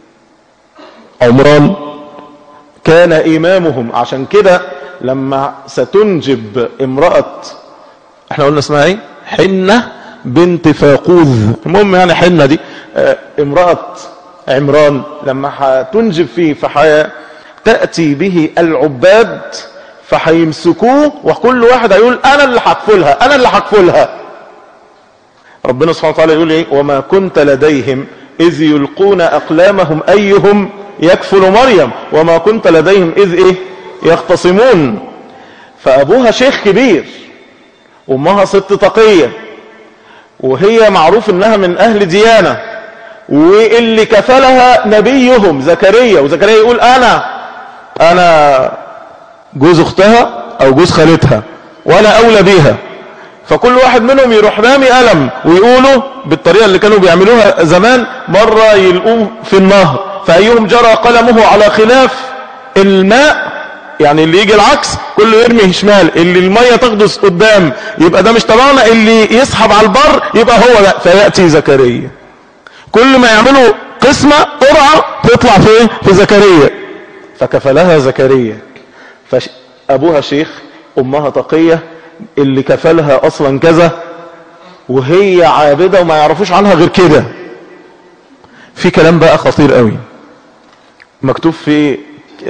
عمران كان إمامهم عشان كده لما ستنجب امرأة احنا قلنا اسمها ايه حنة بنت فاقوذ المهم يعني حنة دي اه امرأة عمران لما هتنجب فيه فحي تأتي به العباد فهيمسكوه وكل واحد هيقول انا اللي هكفلها انا اللي هكفلها ربنا سبحانه وتعالى يقول ايه وما كنت لديهم اذ يلقون اقلامهم ايهم يكفل مريم وما كنت لديهم اذ ايه يختصمون فابوها شيخ كبير امها ست تقية وهي معروف انها من اهل ديانة واللي كفلها نبيهم زكريا وزكريا يقول انا انا جوز اختها او جوز خالتها وانا اولى بيها فكل واحد منهم يروح رامي قلم ويقولوا بالطريقة اللي كانوا بيعملوها زمان مرة يلقوه في النهر فأيهم جرى قلمه على خلاف الماء يعني اللي يجي العكس كله يرمي شمال اللي المية تغدس قدام يبقى ده مش تبعنا اللي يسحب على البر يبقى هو ده فيأتي زكريا كل ما يعملوا قسمة قرعة تطلع في في زكريا فكفلها زكريا فأبوها شيخ أمها تقية اللي كفلها أصلا كذا وهي عابدة وما يعرفوش عنها غير كده في كلام بقى خطير قوي مكتوب في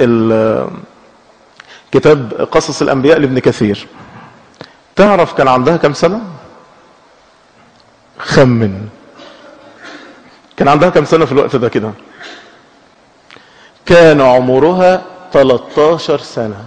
كتاب قصص الأنبياء لابن كثير تعرف كان عندها كم سنة خمن كان عندها كم سنة في الوقت ده كده كان عمرها 13 سنة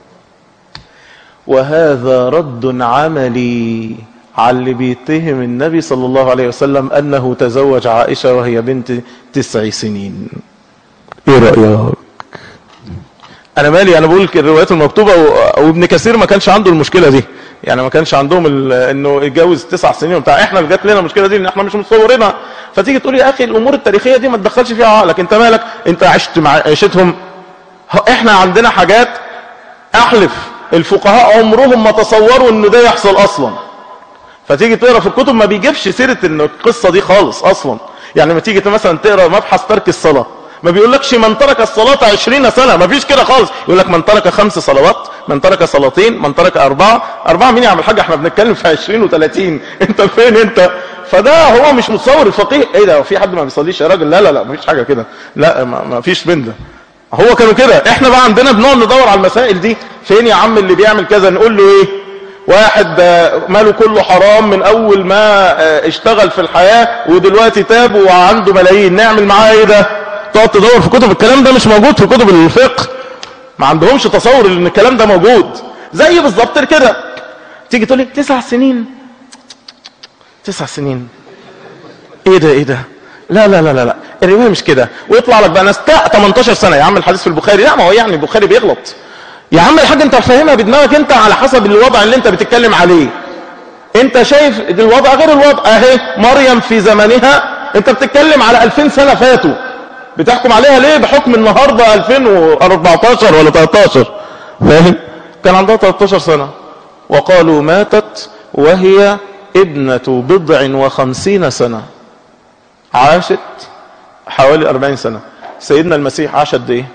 وهذا رد عملي على اللي بيتهم النبي صلى الله عليه وسلم أنه تزوج عائشة وهي بنت تسع سنين ايه رأيك انا مالي انا بقول الروايات المكتوبة وابن كثير ما كانش عنده المشكلة دي يعني ما كانش عندهم انه يتجوز تسع سنين وبتاع احنا جات لنا المشكلة دي ان احنا مش متصورينها فتيجي تقول يا اخي الامور التاريخية دي ما تدخلش فيها عقلك انت مالك انت عشت مع عيشتهم احنا عندنا حاجات احلف الفقهاء عمرهم ما تصوروا انه ده يحصل اصلا فتيجي تقرا في الكتب ما بيجيبش سيره ان القصه دي خالص اصلا يعني ما تيجي مثلا تقرا مبحث ترك الصلاه ما بيقولكش من ترك الصلاة عشرين سنة ما فيش كده خالص يقول لك من ترك خمس صلوات من ترك صلاتين من ترك أربعة أربعة مين يعمل حاجة احنا بنتكلم في عشرين وثلاثين انت فين انت فده هو مش متصور الفقيه ايه ده في حد ما بيصليش يا راجل لا لا لا ما فيش حاجة كده لا ما, ما فيش من ده هو كانوا كده احنا بقى عندنا بنقعد ندور على المسائل دي فين يا عم اللي بيعمل كذا نقول له ايه واحد ماله كله حرام من اول ما اشتغل في الحياة ودلوقتي تاب وعنده ملايين نعمل معاه ايه ده تقعد تدور في كتب الكلام ده مش موجود في كتب الفقه ما عندهمش تصور ان الكلام ده موجود زي بالظبط كده تيجي تقول لي تسع سنين تسع سنين ايه ده ايه ده لا لا لا لا لا الروايه مش كده ويطلع لك بقى ناس 18 سنه يا عم الحديث في البخاري لا ما هو يعني البخاري بيغلط يا عم الحاج انت فاهمها بدماغك انت على حسب الوضع اللي انت بتتكلم عليه انت شايف الوضع غير الوضع اهي مريم في زمنها انت بتتكلم على 2000 سنه فاتوا بتحكم عليها ليه بحكم النهاردة 2014 ولا 13 فاهم كان عندها 13 سنة وقالوا ماتت وهي ابنة بضع وخمسين سنة عاشت حوالي 40 سنة سيدنا المسيح عاش قد ايه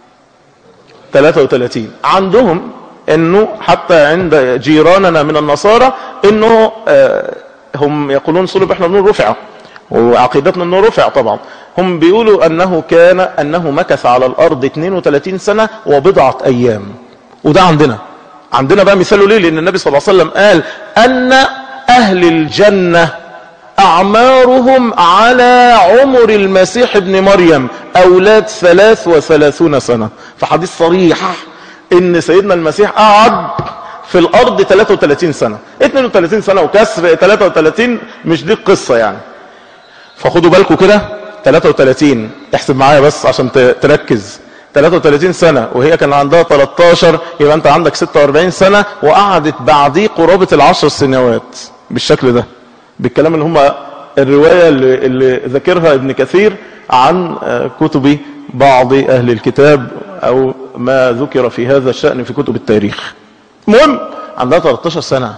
33 عندهم انه حتى عند جيراننا من النصارى انه آه هم يقولون صلب احنا بنقول رفع وعقيدتنا انه رفع طبعا هم بيقولوا انه كان انه مكث على الارض 32 سنة وبضعة ايام وده عندنا عندنا بقى مثاله ليه لان النبي صلى الله عليه وسلم قال ان اهل الجنة اعمارهم على عمر المسيح ابن مريم اولاد ثلاث وثلاثون سنة فحديث صريح ان سيدنا المسيح قعد في الارض 33 سنة 32 سنة وكسر 33 مش دي القصة يعني فخدوا بالكم كده 33 احسب معايا بس عشان تركز 33 سنة وهي كان عندها 13 يبقى انت عندك 46 سنة وقعدت بعديه قرابة العشر سنوات بالشكل ده بالكلام اللي هم الرواية اللي, اللي ذكرها ابن كثير عن كتب بعض اهل الكتاب او ما ذكر في هذا الشأن في كتب التاريخ المهم عندها 13 سنة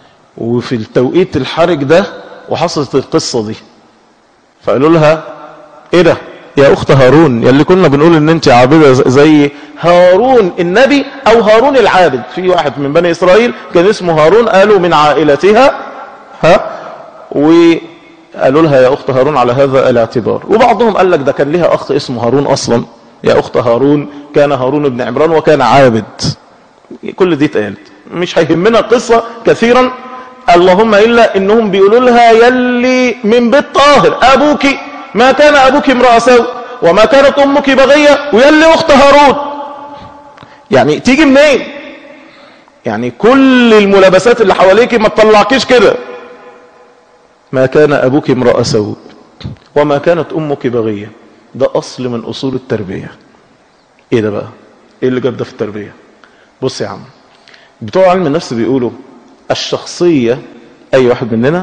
وفي التوقيت الحرج ده وحصلت القصة دي فقالوا لها ايه ده يا اخت هارون يا اللي كنا بنقول ان انت عابدة زي هارون النبي او هارون العابد في واحد من بني اسرائيل كان اسمه هارون قالوا من عائلتها ها وقالوا لها يا اخت هارون على هذا الاعتبار وبعضهم قال لك ده كان لها اخت اسمه هارون اصلا يا اخت هارون كان هارون بن عمران وكان عابد كل دي اتقالت مش هيهمنا القصة كثيرا اللهم إلا إنهم بيقولوا لها يلي من بيت طاهر أبوك ما كان أبوك امرأ سوء وما كانت أمك بغية ويلي أخت هارون يعني تيجي منين يعني كل الملابسات اللي حواليك ما تطلعكيش كده ما كان أبوك امرأ سوء وما كانت أمك بغية ده أصل من أصول التربية إيه ده بقى إيه اللي جاب ده في التربية بص يا عم بتوع علم النفس بيقولوا الشخصية أي واحد مننا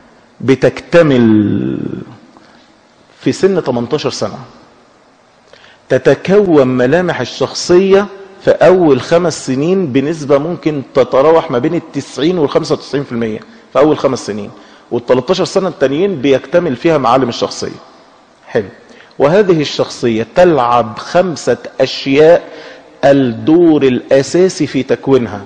بتكتمل في سن 18 سنة تتكون ملامح الشخصية في أول خمس سنين بنسبة ممكن تتراوح ما بين التسعين والخمسة وتسعين في المية في أول خمس سنين والتلتاشر سنة التانيين بيكتمل فيها معالم الشخصية حلو وهذه الشخصية تلعب خمسة أشياء الدور الأساسي في تكوينها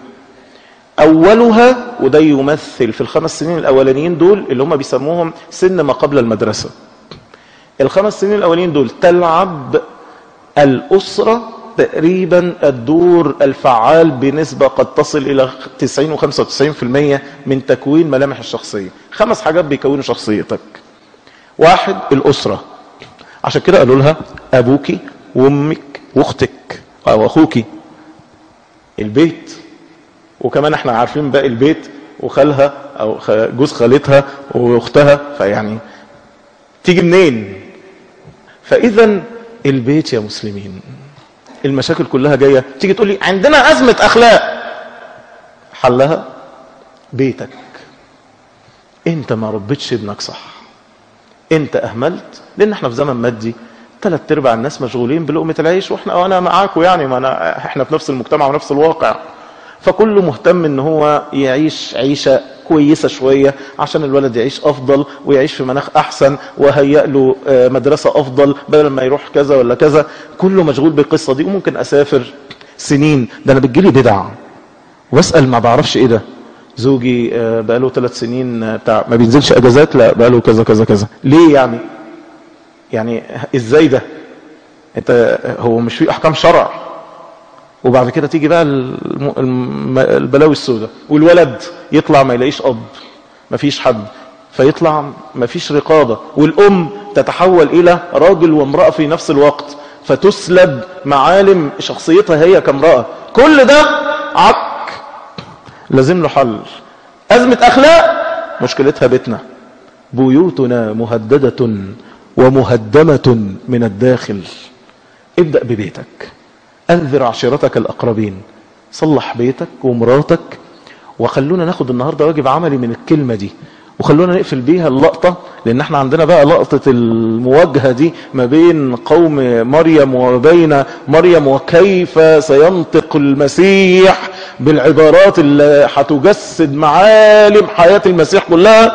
أولها وده يمثل في الخمس سنين الأولانيين دول اللي هم بيسموهم سن ما قبل المدرسة الخمس سنين الأولانيين دول تلعب الأسرة تقريبا الدور الفعال بنسبة قد تصل إلى 90 و 95% من تكوين ملامح الشخصية خمس حاجات بيكونوا شخصيتك واحد الأسرة عشان كده قالوا لها أبوك وأمك وأختك أو أخوك البيت وكمان احنا عارفين باقي البيت وخالها او جوز خالتها واختها فيعني تيجي منين فاذا البيت يا مسلمين المشاكل كلها جايه تيجي تقول لي عندنا ازمه اخلاق حلها بيتك انت ما ربيتش ابنك صح انت اهملت لان احنا في زمن مادي ثلاث ارباع الناس مشغولين بلقمه العيش واحنا وانا معاكم يعني ما أنا احنا في نفس المجتمع ونفس الواقع فكله مهتم ان هو يعيش عيشة كويسة شوية عشان الولد يعيش افضل ويعيش في مناخ احسن وهيأ له مدرسة افضل بدل ما يروح كذا ولا كذا كله مشغول بالقصة دي وممكن اسافر سنين ده انا بتجيلي بدع واسأل ما بعرفش ايه ده زوجي بقاله ثلاث سنين بتاع ما بينزلش اجازات لا بقاله كذا كذا كذا ليه يعني يعني ازاي ده انت هو مش في احكام شرع وبعد كده تيجي بقى البلاوي السوداء والولد يطلع ما يلاقيش اب ما فيش حد فيطلع ما فيش رقابة والام تتحول الى راجل وامرأة في نفس الوقت فتسلب معالم شخصيتها هي كامرأة كل ده عك لازم له حل ازمة اخلاق مشكلتها بيتنا بيوتنا مهددة ومهدمة من الداخل ابدأ ببيتك انذر عشيرتك الاقربين صلح بيتك ومراتك وخلونا ناخد النهاردة واجب عملي من الكلمة دي وخلونا نقفل بيها اللقطة لان احنا عندنا بقى لقطة المواجهة دي ما بين قوم مريم وبين مريم وكيف سينطق المسيح بالعبارات اللي هتجسد معالم حياة المسيح كلها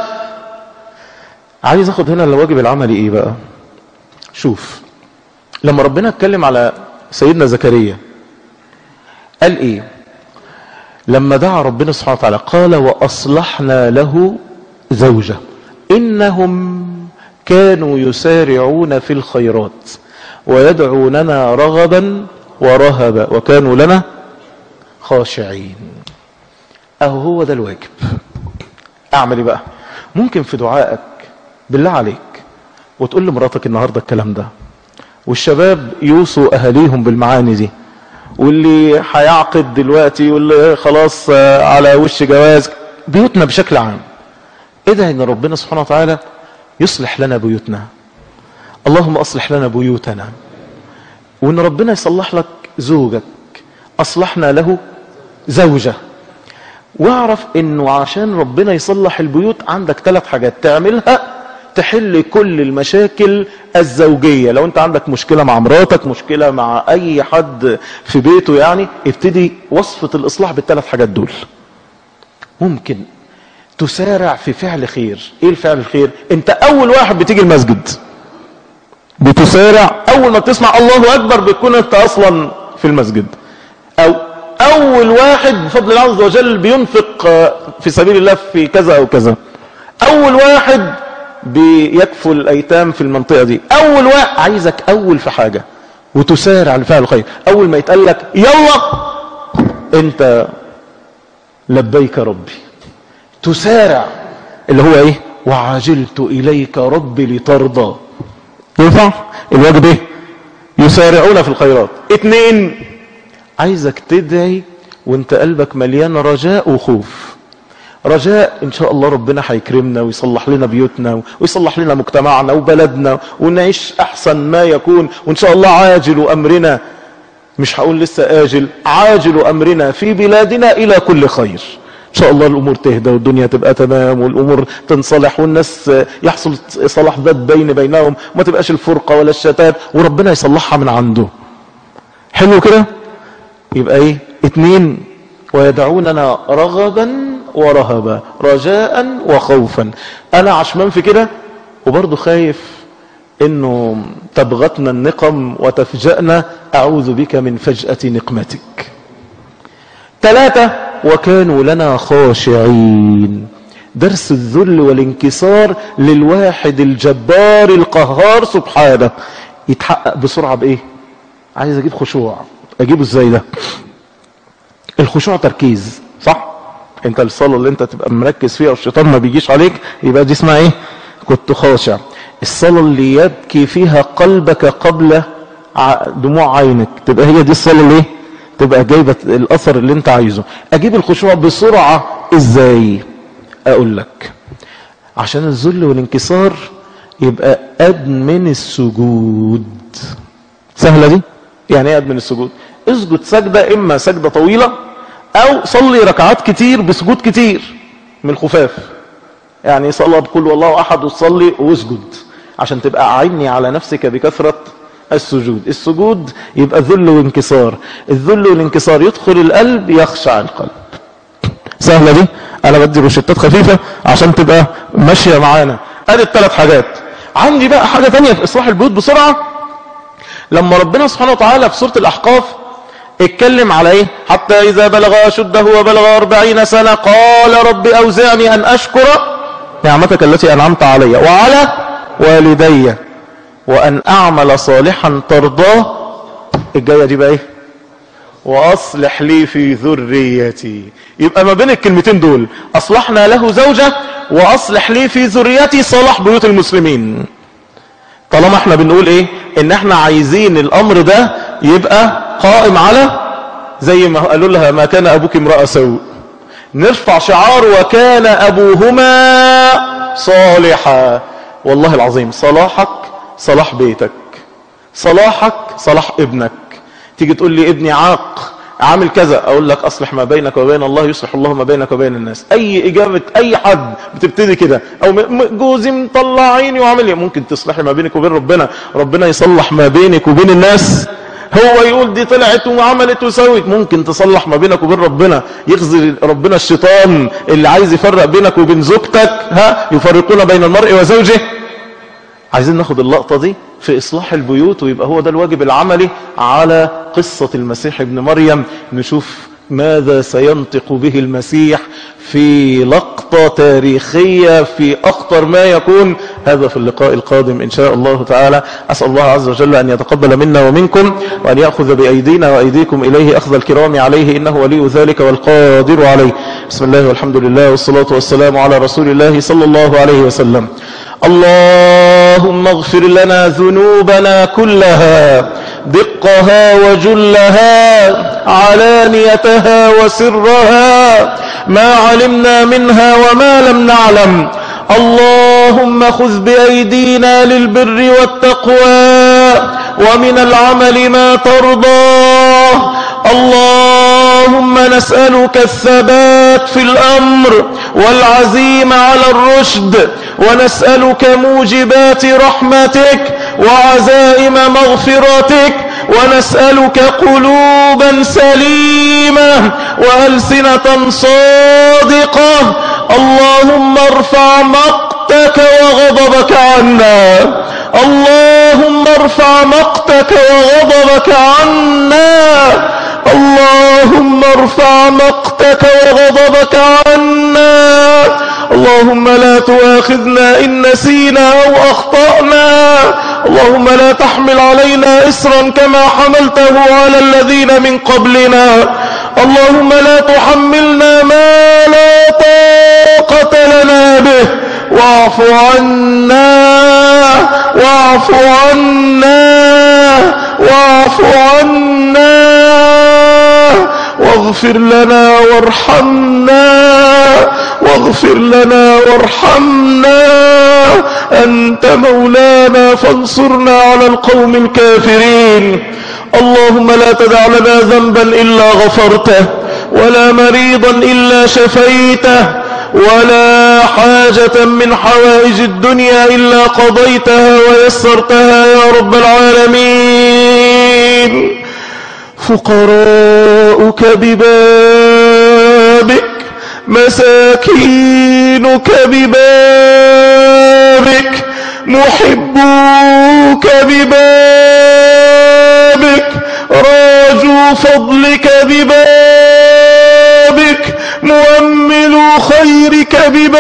عايز اخد هنا الواجب العملي ايه بقى شوف لما ربنا اتكلم على سيدنا زكريا قال ايه لما دعا ربنا سبحانه وتعالى قال واصلحنا له زوجه انهم كانوا يسارعون في الخيرات ويدعوننا رغبا ورهبا وكانوا لنا خاشعين اهو هو ده الواجب اعمل ايه بقى ممكن في دعائك بالله عليك وتقول لمراتك النهارده الكلام ده والشباب يوصوا اهاليهم بالمعاني دي واللي هيعقد دلوقتي واللي خلاص على وش جواز بيوتنا بشكل عام ادعي ان ربنا سبحانه وتعالى يصلح لنا بيوتنا اللهم اصلح لنا بيوتنا وان ربنا يصلح لك زوجك اصلحنا له زوجة واعرف انه عشان ربنا يصلح البيوت عندك ثلاث حاجات تعملها تحل كل المشاكل الزوجية لو انت عندك مشكلة مع مراتك مشكلة مع اي حد في بيته يعني ابتدي وصفة الاصلاح بالثلاث حاجات دول ممكن تسارع في فعل خير ايه الفعل الخير انت اول واحد بتيجي المسجد بتسارع اول ما بتسمع الله اكبر بتكون انت اصلا في المسجد او اول واحد بفضل الله عز وجل بينفق في سبيل الله في كذا او كذا اول واحد بيكفل الايتام في المنطقة دي اول واحد عايزك اول في حاجة وتسارع لفعل الخير اول ما يتقال لك يلا انت لبيك ربي تسارع اللي هو ايه وعجلت اليك ربي لترضى ينفع الواجب ايه يسارعون في الخيرات اتنين عايزك تدعي وانت قلبك مليان رجاء وخوف رجاء ان شاء الله ربنا هيكرمنا ويصلح لنا بيوتنا ويصلح لنا مجتمعنا وبلدنا ونعيش احسن ما يكون وان شاء الله عاجل امرنا مش هقول لسه آجل عاجل أمرنا في بلادنا إلى كل خير إن شاء الله الأمور تهدى والدنيا تبقى تمام والأمور تنصلح والناس يحصل صلاح ذات بين بينهم وما تبقاش الفرقة ولا الشتات وربنا يصلحها من عنده حلو كده يبقى ايه اتنين ويدعوننا رغبا ورهبا رجاء وخوفا انا عشمان في كده وبرضه خايف انه تبغتنا النقم وتفجأنا اعوذ بك من فجأة نقمتك ثلاثة وكانوا لنا خاشعين درس الذل والانكسار للواحد الجبار القهار سبحانه يتحقق بسرعة بايه عايز اجيب خشوع اجيبه ازاي ده الخشوع تركيز صح انت الصلاة اللي انت تبقى مركز فيها والشيطان ما بيجيش عليك يبقى دي اسمها ايه كنت خاشع الصلاة اللي يبكي فيها قلبك قبل دموع عينك تبقى هي دي الصلاة اللي تبقى جايبة الاثر اللي انت عايزه اجيب الخشوع بسرعة ازاي اقول لك عشان الذل والانكسار يبقى ادمن السجود سهلة دي يعني ايه ادمن السجود اسجد سجدة اما سجدة طويلة او صلي ركعات كتير بسجود كتير من الخفاف يعني صلى بكل والله احد وتصلي واسجد عشان تبقى عيني على نفسك بكثرة السجود السجود يبقى ذل وانكسار الذل والانكسار يدخل القلب يخشع القلب سهلة دي انا بدي روشتات خفيفة عشان تبقى ماشية معانا ادي الثلاث حاجات عندي بقى حاجة تانية في اصلاح البيوت بسرعة لما ربنا سبحانه وتعالى في سورة الاحقاف اتكلم على ايه حتى اذا بلغ اشده وبلغ اربعين سنة قال رب اوزعني ان اشكر نعمتك التي انعمت علي وعلى والدي وان اعمل صالحا ترضاه الجاية دي بقى ايه واصلح لي في ذريتي يبقى ما بين الكلمتين دول اصلحنا له زوجة واصلح لي في ذريتي صلاح بيوت المسلمين طالما احنا بنقول ايه ان احنا عايزين الامر ده يبقى قائم على زي ما قالوا لها ما كان ابوك امرأة سوء نرفع شعار وكان ابوهما صالحا والله العظيم صلاحك صلاح بيتك صلاحك صلاح ابنك تيجي تقول لي ابني عاق عامل كذا اقول لك اصلح ما بينك وبين الله يصلح الله ما بينك وبين الناس اي اجابة اي حد بتبتدي كده او جوزي مطلع عيني وعامل ممكن تصلحي ما بينك وبين ربنا ربنا يصلح ما بينك وبين الناس هو يقول دي طلعت وعملت وسوت ممكن تصلح ما بينك وبين ربنا يخزي ربنا الشيطان اللي عايز يفرق بينك وبين زوجتك ها يفرقون بين المرء وزوجه عايزين ناخد اللقطة دي في إصلاح البيوت ويبقى هو ده الواجب العملي على قصة المسيح ابن مريم نشوف ماذا سينطق به المسيح في لقطة تاريخية في أخطر ما يكون هذا في اللقاء القادم إن شاء الله تعالى أسأل الله عز وجل أن يتقبل منا ومنكم وأن يأخذ بأيدينا وأيديكم إليه أخذ الكرام عليه إنه ولي ذلك والقادر عليه بسم الله والحمد لله والصلاة والسلام على رسول الله صلى الله عليه وسلم اللهم اغفر لنا ذنوبنا كلها دقها وجلها علانيتها وسرها ما علمنا منها وما لم نعلم اللهم خذ بأيدينا للبر والتقوى ومن العمل ما ترضاه اللهم نسألك الثبات في الأمر والعزيمة على الرشد ونسألك موجبات رحمتك وعزائم مغفرتك ونسألك قلوبا سليمة وألسنة صادقة اللهم ارفع مقتك وغضبك عنا اللهم ارفع مقتك وغضبك عنا اللهم ارفع مقتك وغضبك عنا اللهم لا تؤاخذنا إن نسينا أو أخطأنا اللهم لا تحمل علينا إسرا كما حملته على الذين من قبلنا اللهم لا تحملنا ما لا طاقة لنا به واعف عنا واعف عنا واعف عنا واغفر لنا وارحمنا واغفر لنا وارحمنا أنت مولانا فانصرنا على القوم الكافرين اللهم لا تدع لنا ذنبا إلا غفرته ولا مريضا إلا شفيته ولا حاجة من حوائج الدنيا إلا قضيتها ويسرتها يا رب العالمين فقراؤك ببابك مساكينك ببابك محبوك ببابك راجوا فضلك ببابك مؤمل خيرك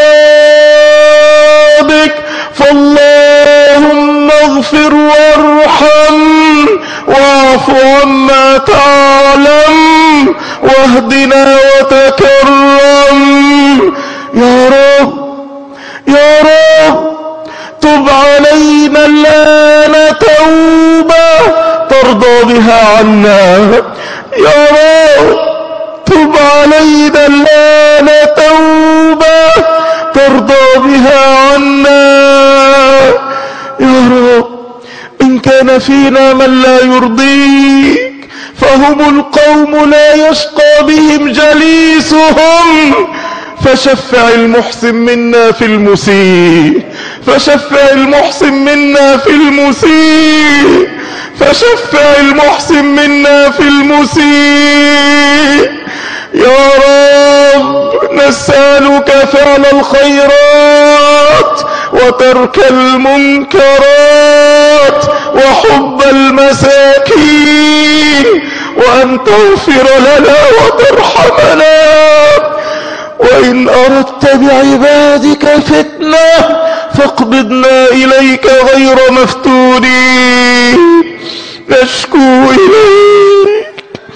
ببابك فاللهم اغفر وارحم واعف عما تعلم واهدنا وتكرم يا رب يا رب تب علينا الآن توبة ترضى بها عنا يا رب تب علينا الآن توبة ترضى بها عنا يا رب إن كان فينا من لا يرضيك فهم القوم لا يشقى بهم جليسهم فشفع المحسن منا في المسيء فشفع المحسن منا في المسيء فشفع المحسن منا في المسيء يا رب نسألك فعل الخيرات وترك المنكرات وحب المساكين وأن تغفر لنا وترحمنا وإن أردت بعبادك فتنة فاقبضنا إليك غير مفتونين نشكو إليك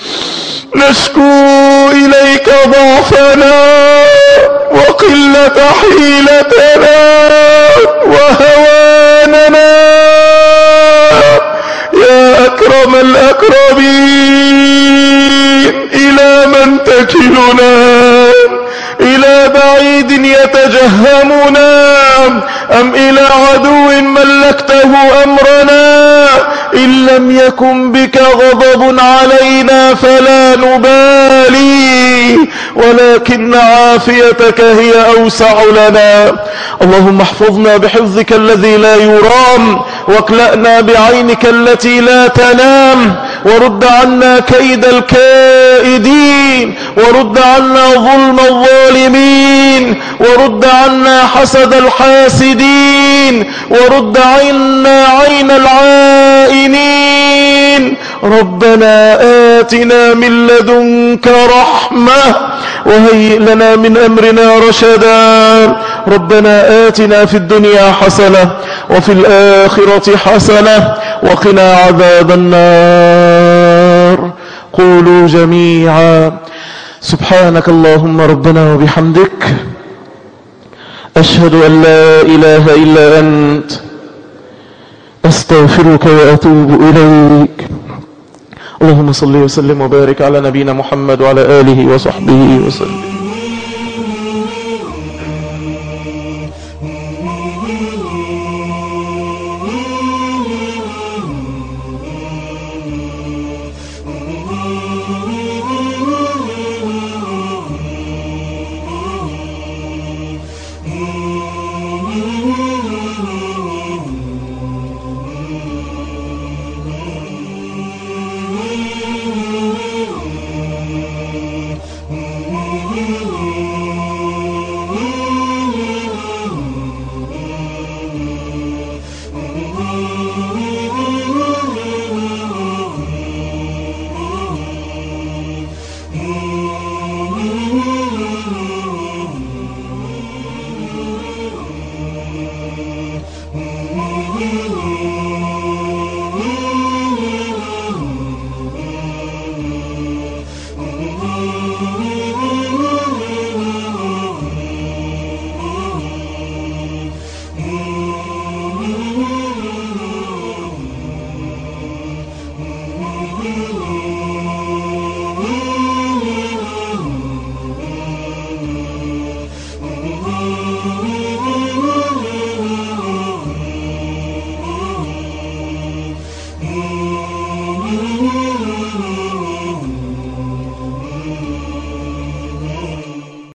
نشكو إليك ضعفنا وقلة حيلتنا وهواننا يا أكرم الأكرمين إلى من تكلنا إلى بعيد يتجهمنا أم إلى عدو ملكته أمرنا إن لم يكن بك غضب علينا فلا نبالي ولكن عافيتك هي أوسع لنا اللهم احفظنا بحفظك الذي لا يرام واكلأنا بعينك التي لا تنام ورد عنا كيد الكائدين ورد عنا ظلم الظالمين ورد عنا حسد الحاسدين ورد عنا عين العائنين ربنا آتنا من لدنك رحمة وهيئ لنا من أمرنا رشدا ربنا آتنا في الدنيا حسنة وفي الآخرة حسنة وقنا عذاب النار قولوا جميعا سبحانك اللهم ربنا وبحمدك أشهد أن لا إله إلا أنت أستغفرك وأتوب إليك اللهم صل وسلم وبارك على نبينا محمد وعلى آله وصحبه وسلم